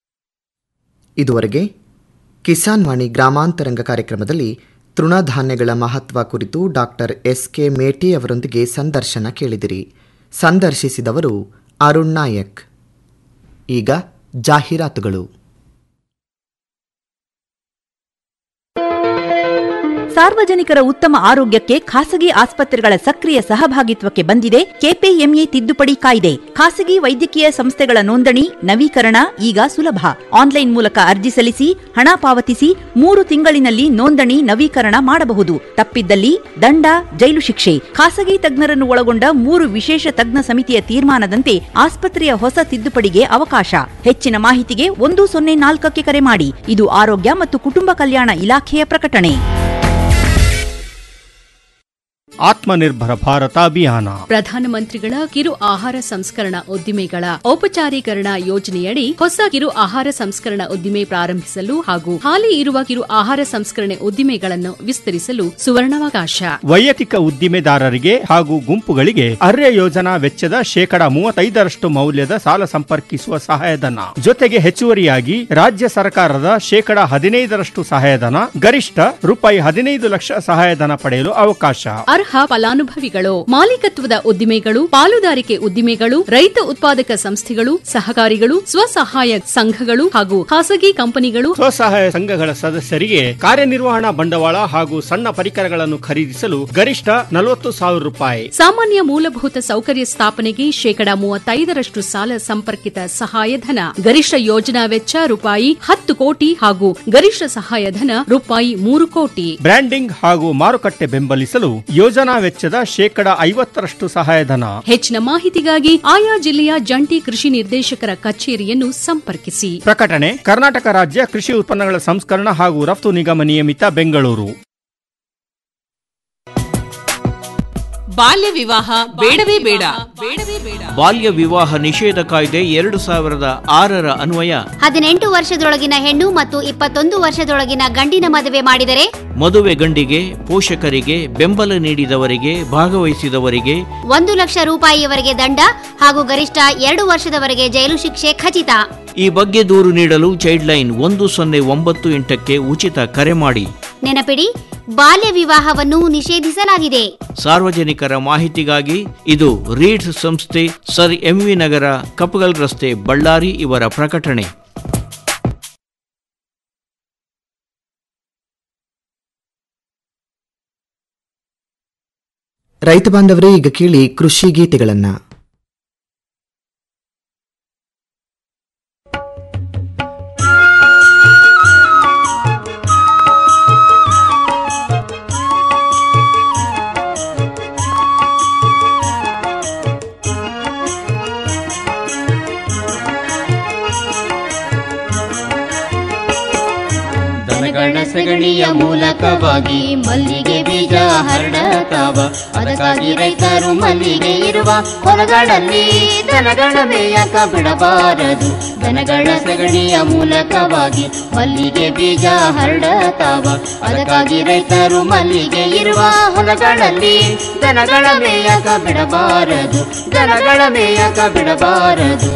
ಇದುವರೆಗೆ ಕಿಸಾನ್ ವಾಣಿ ಗ್ರಾಮಾಂತರಂಗ ಕಾರ್ಯಕ್ರಮದಲ್ಲಿ ತೃಣಧಾನ್ಯಗಳ ಮಹತ್ವ ಕುರಿತು ಡಾಕ್ಟರ್ ಎಸ್ ಕೆ ಮೇಟಿ ಅವರೊಂದಿಗೆ ಸಂದರ್ಶನ ಕೇಳಿದಿರಿ ಸಂದರ್ಶಿಸಿದವರು ಅರುಣ್ ನಾಯಕ್ ಈಗ ಜಾಹೀರಾತುಗಳು ಸಾರ್ವಜನಿಕರ ಉತ್ತಮ ಆರೋಗ್ಯಕ್ಕೆ ಖಾಸಗಿ ಆಸ್ಪತ್ರೆಗಳ ಸಕ್ರಿಯ ಸಹಭಾಗಿತ್ವಕ್ಕೆ ಬಂದಿದೆ ಕೆಪಿಎಂಇ ತಿದ್ದುಪಡಿ ಕಾಯ್ದೆ ಖಾಸಗಿ ವೈದ್ಯಕೀಯ ಸಂಸ್ಥೆಗಳ ನೋಂದಣಿ ನವೀಕರಣ ಈಗ ಸುಲಭ ಆನ್ಲೈನ್ ಮೂಲಕ ಅರ್ಜಿ ಸಲ್ಲಿಸಿ ಹಣ ಪಾವತಿಸಿ ಮೂರು ತಿಂಗಳಿನಲ್ಲಿ ನೋಂದಣಿ ನವೀಕರಣ ಮಾಡಬಹುದು ತಪ್ಪಿದ್ದಲ್ಲಿ ದಂಡ ಜೈಲು ಶಿಕ್ಷೆ ಖಾಸಗಿ ತಜ್ಞರನ್ನು ಒಳಗೊಂಡ ಮೂರು ವಿಶೇಷ ತಜ್ಞ ಸಮಿತಿಯ ತೀರ್ಮಾನದಂತೆ ಆಸ್ಪತ್ರೆಯ ಹೊಸ ತಿದ್ದುಪಡಿಗೆ ಅವಕಾಶ ಹೆಚ್ಚಿನ ಮಾಹಿತಿಗೆ ಒಂದು ಸೊನ್ನೆ ನಾಲ್ಕಕ್ಕೆ ಕರೆ ಮಾಡಿ ಇದು ಆರೋಗ್ಯ ಮತ್ತು ಕುಟುಂಬ ಕಲ್ಯಾಣ ಇಲಾಖೆಯ ಪ್ರಕಟಣೆ ಆತ್ಮನಿರ್ಭರ ಭಾರತ ಅಭಿಯಾನ ಪ್ರಧಾನಮಂತ್ರಿಗಳ ಕಿರು ಆಹಾರ ಸಂಸ್ಕರಣಾ ಉದ್ದಿಮೆಗಳ ಔಪಚಾರೀಕರಣ ಯೋಜನೆಯಡಿ ಹೊಸ ಕಿರು ಆಹಾರ ಸಂಸ್ಕರಣಾ ಉದ್ದಿಮೆ ಪ್ರಾರಂಭಿಸಲು ಹಾಗೂ ಹಾಲಿ ಇರುವ ಕಿರು ಆಹಾರ ಸಂಸ್ಕರಣೆ ಉದ್ದಿಮೆಗಳನ್ನು ವಿಸ್ತರಿಸಲು ಸುವರ್ಣಾವಕಾಶ ವೈಯಕ್ತಿಕ ಉದ್ದಿಮೆದಾರರಿಗೆ ಹಾಗೂ ಗುಂಪುಗಳಿಗೆ ಅರ್ಯ ಯೋಜನಾ ವೆಚ್ಚದ ಶೇಕಡಾ ಮೂವತ್ತೈದರಷ್ಟು ಮೌಲ್ಯದ ಸಾಲ ಸಂಪರ್ಕಿಸುವ ಸಹಾಯಧನ ಜೊತೆಗೆ ಹೆಚ್ಚುವರಿಯಾಗಿ ರಾಜ್ಯ ಸರ್ಕಾರದ ಶೇಕಡಾ ಹದಿನೈದರಷ್ಟು ಸಹಾಯಧನ ಗರಿಷ್ಠ ರೂಪಾಯಿ ಹದಿನೈದು ಲಕ್ಷ ಸಹಾಯಧನ ಪಡೆಯಲು ಅವಕಾಶ ಅರ್ಹ ಫಲಾನುಭವಿಗಳು ಮಾಲೀಕತ್ವದ ಉದ್ದಿಮೆಗಳು ಪಾಲುದಾರಿಕೆ ಉದ್ದಿಮೆಗಳು ರೈತ ಉತ್ಪಾದಕ ಸಂಸ್ಥೆಗಳು ಸಹಕಾರಿಗಳು ಸ್ವಸಹಾಯ ಸಂಘಗಳು ಹಾಗೂ ಖಾಸಗಿ ಕಂಪನಿಗಳು ಸ್ವಸಹಾಯ ಸಂಘಗಳ ಸದಸ್ಯರಿಗೆ ಕಾರ್ಯನಿರ್ವಹಣಾ ಬಂಡವಾಳ ಹಾಗೂ ಸಣ್ಣ ಪರಿಕರಗಳನ್ನು ಖರೀದಿಸಲು ಗರಿಷ್ಠ ನಲವತ್ತು ಸಾವಿರ ರೂಪಾಯಿ ಸಾಮಾನ್ಯ ಮೂಲಭೂತ ಸೌಕರ್ಯ ಸ್ಥಾಪನೆಗೆ ಶೇಕಡಾ ಮೂವತ್ತೈದರಷ್ಟು ಸಾಲ ಸಂಪರ್ಕಿತ ಸಹಾಯಧನ ಗರಿಷ್ಠ ಯೋಜನಾ ವೆಚ್ಚ ರೂಪಾಯಿ ಹತ್ತು ಕೋಟಿ ಹಾಗೂ ಗರಿಷ್ಠ ಸಹಾಯಧನ ರೂಪಾಯಿ ಮೂರು ಕೋಟಿ ಬ್ರ್ಯಾಂಡಿಂಗ್ ಹಾಗೂ ಮಾರುಕಟ್ಟೆ ಬೆಂಬಲಿಸಲು ಯೋಜನಾ ವೆಚ್ಚದ ಶೇಕಡಾ ಐವತ್ತರಷ್ಟು ಸಹಾಯಧನ ಹೆಚ್ಚಿನ ಮಾಹಿತಿಗಾಗಿ ಆಯಾ ಜಿಲ್ಲೆಯ ಜಂಟಿ ಕೃಷಿ ನಿರ್ದೇಶಕರ ಕಚೇರಿಯನ್ನು ಸಂಪರ್ಕಿಸಿ ಪ್ರಕಟಣೆ ಕರ್ನಾಟಕ ರಾಜ್ಯ ಕೃಷಿ ಉತ್ಪನ್ನಗಳ ಸಂಸ್ಕರಣ ಹಾಗೂ ರಫ್ತು ನಿಗಮ ನಿಯಮಿತ ಬೆಂಗಳೂರು ಬಾಲ್ಯ ವಿವಾಹ ಬೇಡವೇ ಬೇಡ ಬೇಡವೇ ಬೇಡ ಬಾಲ್ಯ ವಿವಾಹ ನಿಷೇಧ ಕಾಯ್ದೆ ಎರಡು ಸಾವಿರದ ಆರರ ಅನ್ವಯ ಹದಿನೆಂಟು ವರ್ಷದೊಳಗಿನ ಹೆಣ್ಣು ಮತ್ತು ಇಪ್ಪತ್ತೊಂದು ವರ್ಷದೊಳಗಿನ ಗಂಡಿನ ಮದುವೆ ಮಾಡಿದರೆ ಮದುವೆ ಗಂಡಿಗೆ ಪೋಷಕರಿಗೆ ಬೆಂಬಲ ನೀಡಿದವರಿಗೆ ಭಾಗವಹಿಸಿದವರಿಗೆ ಒಂದು ಲಕ್ಷ ರೂಪಾಯಿಯವರೆಗೆ ದಂಡ ಹಾಗೂ ಗರಿಷ್ಠ ಎರಡು ವರ್ಷದವರೆಗೆ ಜೈಲು ಶಿಕ್ಷೆ ಖಚಿತ ಈ ಬಗ್ಗೆ ದೂರು ನೀಡಲು ಚೈಲ್ಡ್ ಲೈನ್ ಒಂದು ಸೊನ್ನೆ ಒಂಬತ್ತು ಎಂಟಕ್ಕೆ ಉಚಿತ ಕರೆ ಮಾಡಿ ನೆನಪಿಡಿ ಬಾಲ್ಯ ವಿವಾಹವನ್ನು ನಿಷೇಧಿಸಲಾಗಿದೆ ಸಾರ್ವಜನಿಕರ ಮಾಹಿತಿಗಾಗಿ ಇದು ರೀಡ್ಸ್ ಸಂಸ್ಥೆ ಸರ್ ಎಂವಿ ನಗರ ಕಪಗಲ್ ರಸ್ತೆ ಬಳ್ಳಾರಿ ಇವರ ಪ್ರಕಟಣೆ ರೈತ ಬಾಂಧವರೇ ಈಗ ಕೇಳಿ ಕೃಷಿ ಗೀತೆಗಳನ್ನ ದನಗಳ ಸಗಣಿಯ ಮೂಲಕವಾಗಿ ಮಲ್ಲಿಗೆ ಬೀಜ ಹರಡತಾವ ಅದಕ್ಕಾಗಿ ರೈತರು ಮಲ್ಲಿಗೆ ಇರುವ ಹೊಲಗಳಲ್ಲಿ ದನಗಳ ಮೇಯಕ ಬಿಡಬಾರದು ದನಗಳ ಸಗಣಿಯ ಮೂಲಕವಾಗಿ ಮಲ್ಲಿಗೆ ಬೀಜ ಹರಡತಾವ ಅದಕ್ಕಾಗಿ ರೈತರು ಮಲ್ಲಿಗೆ ಇರುವ ಹೊಲಗಳಲ್ಲಿ ದನಗಳ ಮೇಯಕ ಬಿಡಬಾರದು ದನಗಳ ಮೇಯಕ ಬಿಡಬಾರದು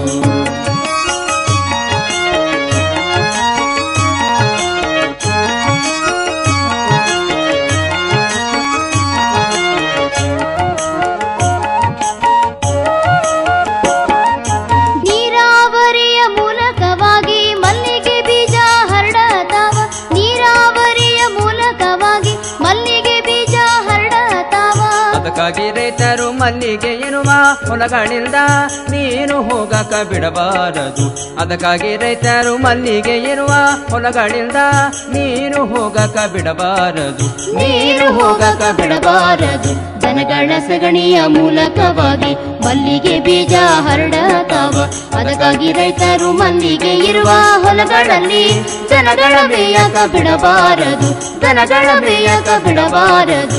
ನೀರಾವರಿಯ ಮೂಲಕವಾಗಿ ಮಲ್ಲಿಗೆ ಬೀಜ ಹರಡತಾವ ನೀರಾವರಿಯ ಮೂಲಕವಾಗಿ ಮಲ್ಲಿಗೆ ಬೀಜ ಹರಡತಾವ ಅದಕ್ಕಾಗಿ ರೈತರು ಮಲ್ಲಿಗೆ ಎನ್ನುವ ಹೊಲಗಳಿಂದ ನೀನು ಹೋಗಕ ಬಿಡಬಾರದು ಅದಕ್ಕಾಗಿ ರೈತರು ಮಲ್ಲಿಗೆ ಎನ್ನುವ ಹೊಲಗಳಿಂದ ನೀನು ಹೋಗಕ ಬಿಡಬಾರದು ನೀರು ಹೋಗಕ ಬಿಡಬಾರದು ದನಗಳ ಸಗಣಿಯ ಮೂಲಕವಾಗಿ ಮಲ್ಲಿಗೆ ಬೀಜ ಹರಡತಾವ ಅದಕ್ಕಾಗಿ ರೈತರು ಮಲ್ಲಿಗೆ ಇರುವ ಹೊಲಗಳಲ್ಲಿ ದನಗಳ ಮೇಯಕ ಬಿಡಬಾರದು ದನಗಳ ಮೇಯಕ ಬಿಡಬಾರದು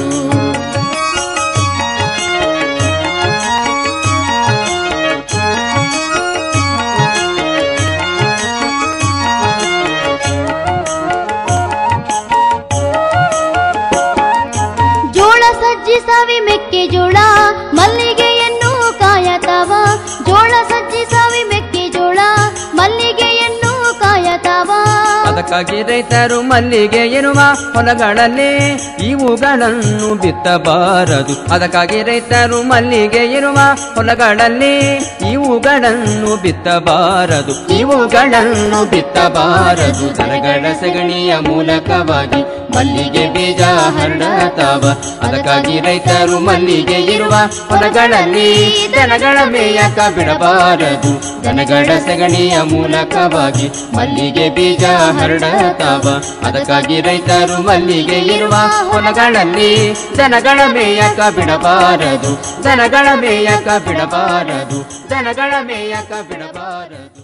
ಜೋಳ ಸಜ್ಜಿ ಸವಿ ಮೆಕ್ಕೆಜೋಳ ಮಲ್ಲಿಗೆಯನ್ನು ಕಾಯತಾವ ಜೋಳ ಸಜ್ಜಿ ಸವಿ ಮೆಕ್ಕೆಜೋಳ ಮಲ್ಲಿಗೆಯನ್ನು ಕಾಯತಾವ ಅದಕ್ಕಾಗಿ ರೈತರು ಮಲ್ಲಿಗೆ ಎನ್ನುವ ಹೊಲಗಳಲ್ಲಿ ಇವುಗಳನ್ನು ಬಿತ್ತಬಾರದು ಅದಕ್ಕಾಗಿ ರೈತರು ಮಲ್ಲಿಗೆ ಎನ್ನುವ ಹೊಲಗಳಲ್ಲಿ ಇವುಗಳನ್ನು ಬಿತ್ತಬಾರದು ಇವುಗಳನ್ನು ಬಿತ್ತಬಾರದು ದನಗಳ ಸಗಣಿಯ ಮೂಲಕವಾಗಿ ಮಲ್ಲಿಗೆ ಬೀಜ ಹರಡತಾವ ಅದಕ್ಕಾಗಿ ರೈತರು ಮಲ್ಲಿಗೆ ಇರುವ ಹೊಲಗಳಲ್ಲಿ ದನಗಳ ಮೇಯಕ ಬಿಡಬಾರದು ದನಗಳ ಸಗಣಿಯ ಮೂಲಕವಾಗಿ ಮಲ್ಲಿಗೆ ಬೀಜ ಹರಡತಾವ ಅದಕ್ಕಾಗಿ ರೈತರು ಮಲ್ಲಿಗೆ ಇರುವ ಹೊಲಗಳಲ್ಲಿ ದನಗಳ ಮೇಯಕ ಬಿಡಬಾರದು ದನಗಳ ಮೇಯಕ ಬಿಡಬಾರದು ದನಗಳ ಮೇಯಕ ಬಿಡಬಾರದು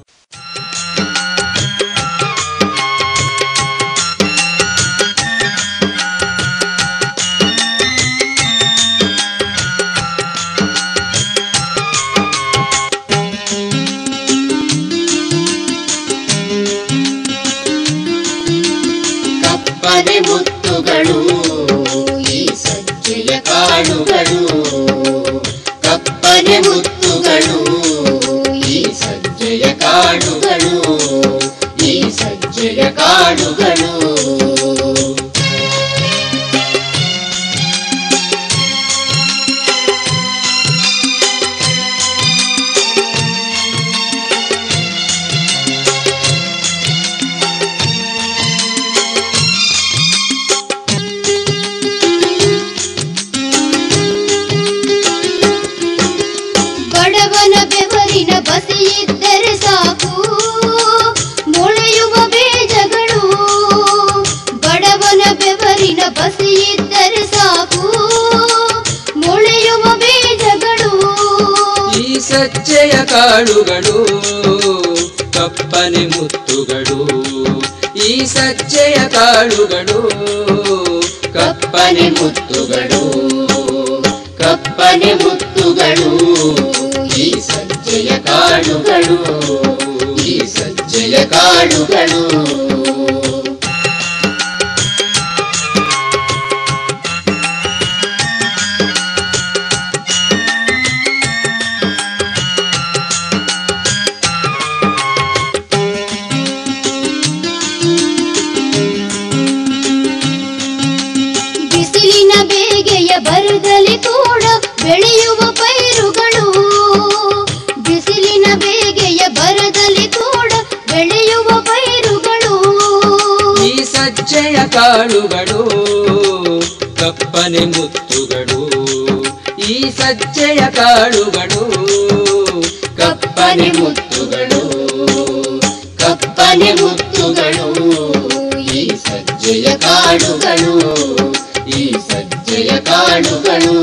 ಸಜ್ಜೆಯ ಕಾಳುಗಳು ಕಪ್ಪನೆ ಮುತ್ತುಗಳು ಈ ಸಜ್ಜೆಯ ಕಾಳುಗಳು ಕಪ್ಪನೆ ಮುತ್ತುಗಳು ಕಪ್ಪನೆ ಮುತ್ತುಗಳು ಈ ಸಜ್ಜೆಯ ಕಾಳುಗಳು ಈ ಸಜ್ಜೆಯ ಕಾಳುಗಳು ಬಿಸಿಲಿನ ಬೇಗೆಯ ಬರದಲ್ಲಿ ಕೂಡ ಬೆಳೆಯುವ ಪೈರುಗಳು ಬಿಸಿಲಿನ ಬೇಗೆಯ ಬರದಲ್ಲಿ ಕೂಡ ಬೆಳೆಯುವ ಪೈರುಗಳು ಈ ಸಜ್ಜೆಯ ಕಾಳುಗಳು ಕಪ್ಪನೆ ಮುತ್ತುಗಳು ಈ ಸಜ್ಜೆಯ ಕಾಳುಗಳು ಕಪ್ಪನೆ ಮುತ್ತುಗಳು ಕಪ್ಪನೆ ಮುತ್ತುಗಳು ಈ ಸಜ್ಜೆಯ ಕಾಳುಗಳು ಈ ಸಜ್ಜೆಯ ಕಾಳುಗಳು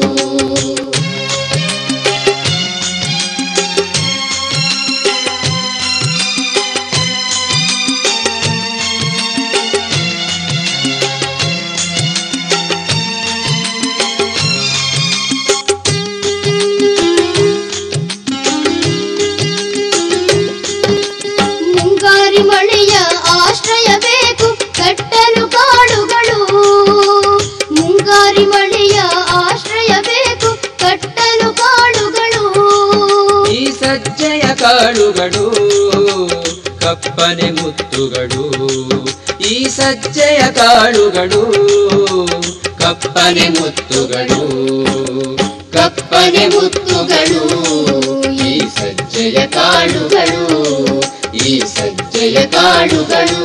ಮುಂಗಾರಿ ಮಳೆಯ ಆಶ್ರಯ ಬೇಕು ಕಟ್ಟಲು ಕಾಡುಗಳು ಮುಂಗಾರಿ ಮಳೆಯ ಆಶ್ರಯ ಬೇಕು ಕಟ್ಟಲು ಕಾಡುಗಳು ಈ ಸಜ್ಜೆಯ ಕಾಳುಗಳು ಕಪ್ಪನೆ ಮುತ್ತುಗಳು ಈ ಸಜ್ಜೆಯ ಕಾಳುಗಳು ಕಪ್ಪನೆ ಮುತ್ತುಗಳು ಕಪ್ಪನೆ ಮುತ್ತುಗಳು ಈ ಸಜ್ಜೆಯ ಕಾಳುಗಳು ಈ ಸಜ್ಜೆಯ ಕಾಳುಗಳು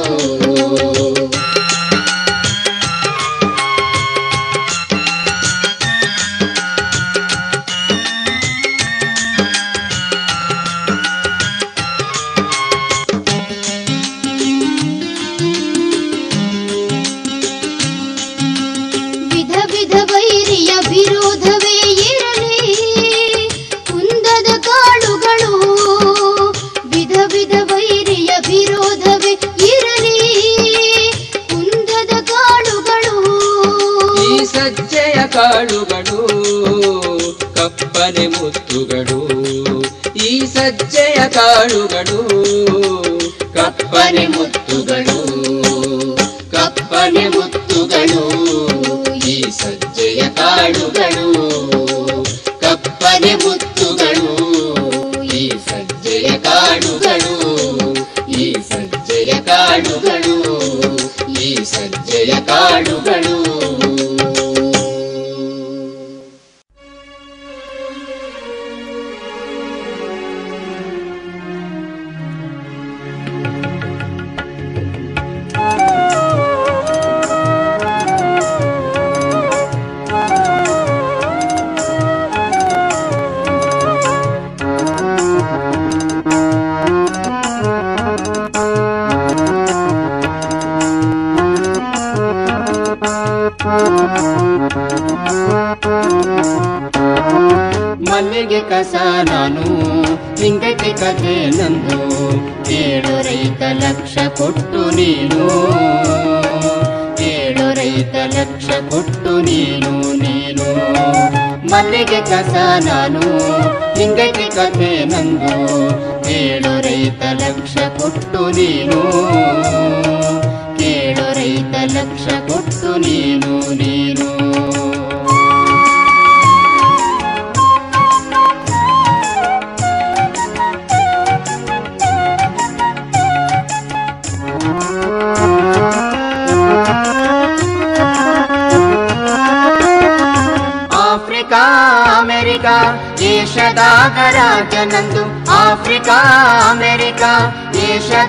ವಿಧ ವಿಧ ವೈರಿಯ ವಿರೋಧವೇ ಇರಲಿ ಕುಂದದ ಕಾಳುಗಳು ವಿಧ ವಿಧ ವೈರಿಯ ವಿರೋಧವೇ ಇರಲಿ ಕುಂದದ ಕಾಳುಗಳು ಈ ಸಜ್ಜೆಯ ಕಾಳುಗಳು ಕಪ್ಪನೆ ಮುತ್ತುಗಳು ಈ ಸಜ್ಜೆಯ ಕಾಳುಗಳು ಕಪ್ಪನೆ ಮುತ್ತುಗಳು ಕಪ್ಪನೆ ಮುತ್ತುಗಳು ಈ ಸಜ್ಜೆಯ ಕಾಳುಗಳು ಕಪ್ಪನೆ ಮುತ್ತುಗಳು ಈ ಸಜ್ಜೆಯ ಕಾಳುಗಳು ಈ ಸಜ್ಜೆಯ ಕಾಳುಗಳು ಈ ಸಜ್ಜೆಯ ಕಾಳುಗಳು ಮಲ್ಲಿಗೆ ಕಸ ನಾನು ಲಿಂಗಕ್ಕೆ ಕಥೆ ನಂದು ಏಳು ರೈತ ಲಕ್ಷ ಕೊಟ್ಟು ನೀನು ಏಳು ರೈತ ಲಕ್ಷ ಕೊಟ್ಟು ನೀನು ನೀನು ಮಲ್ಲಿಗೆ ಕಸ ನಾನು ಲಿಂಗಕ್ಕೆ ಕಥೆ ನಂದು ಏಳು ರೈತ ಲಕ್ಷ ಕೊಟ್ಟು ನೀನು ಕೇಳು ರೈತ ಲಕ್ಷ ಕೊಟ್ಟು ನೀನು ನೀನು ಆಫ್ರಿಕಾ ಅಮೆರಿಕ ಏಷದಾಗ ರಾಜನಂದು ಆಫ್ರಿಕಾ ಅಮೆರಿಕ ಏಷ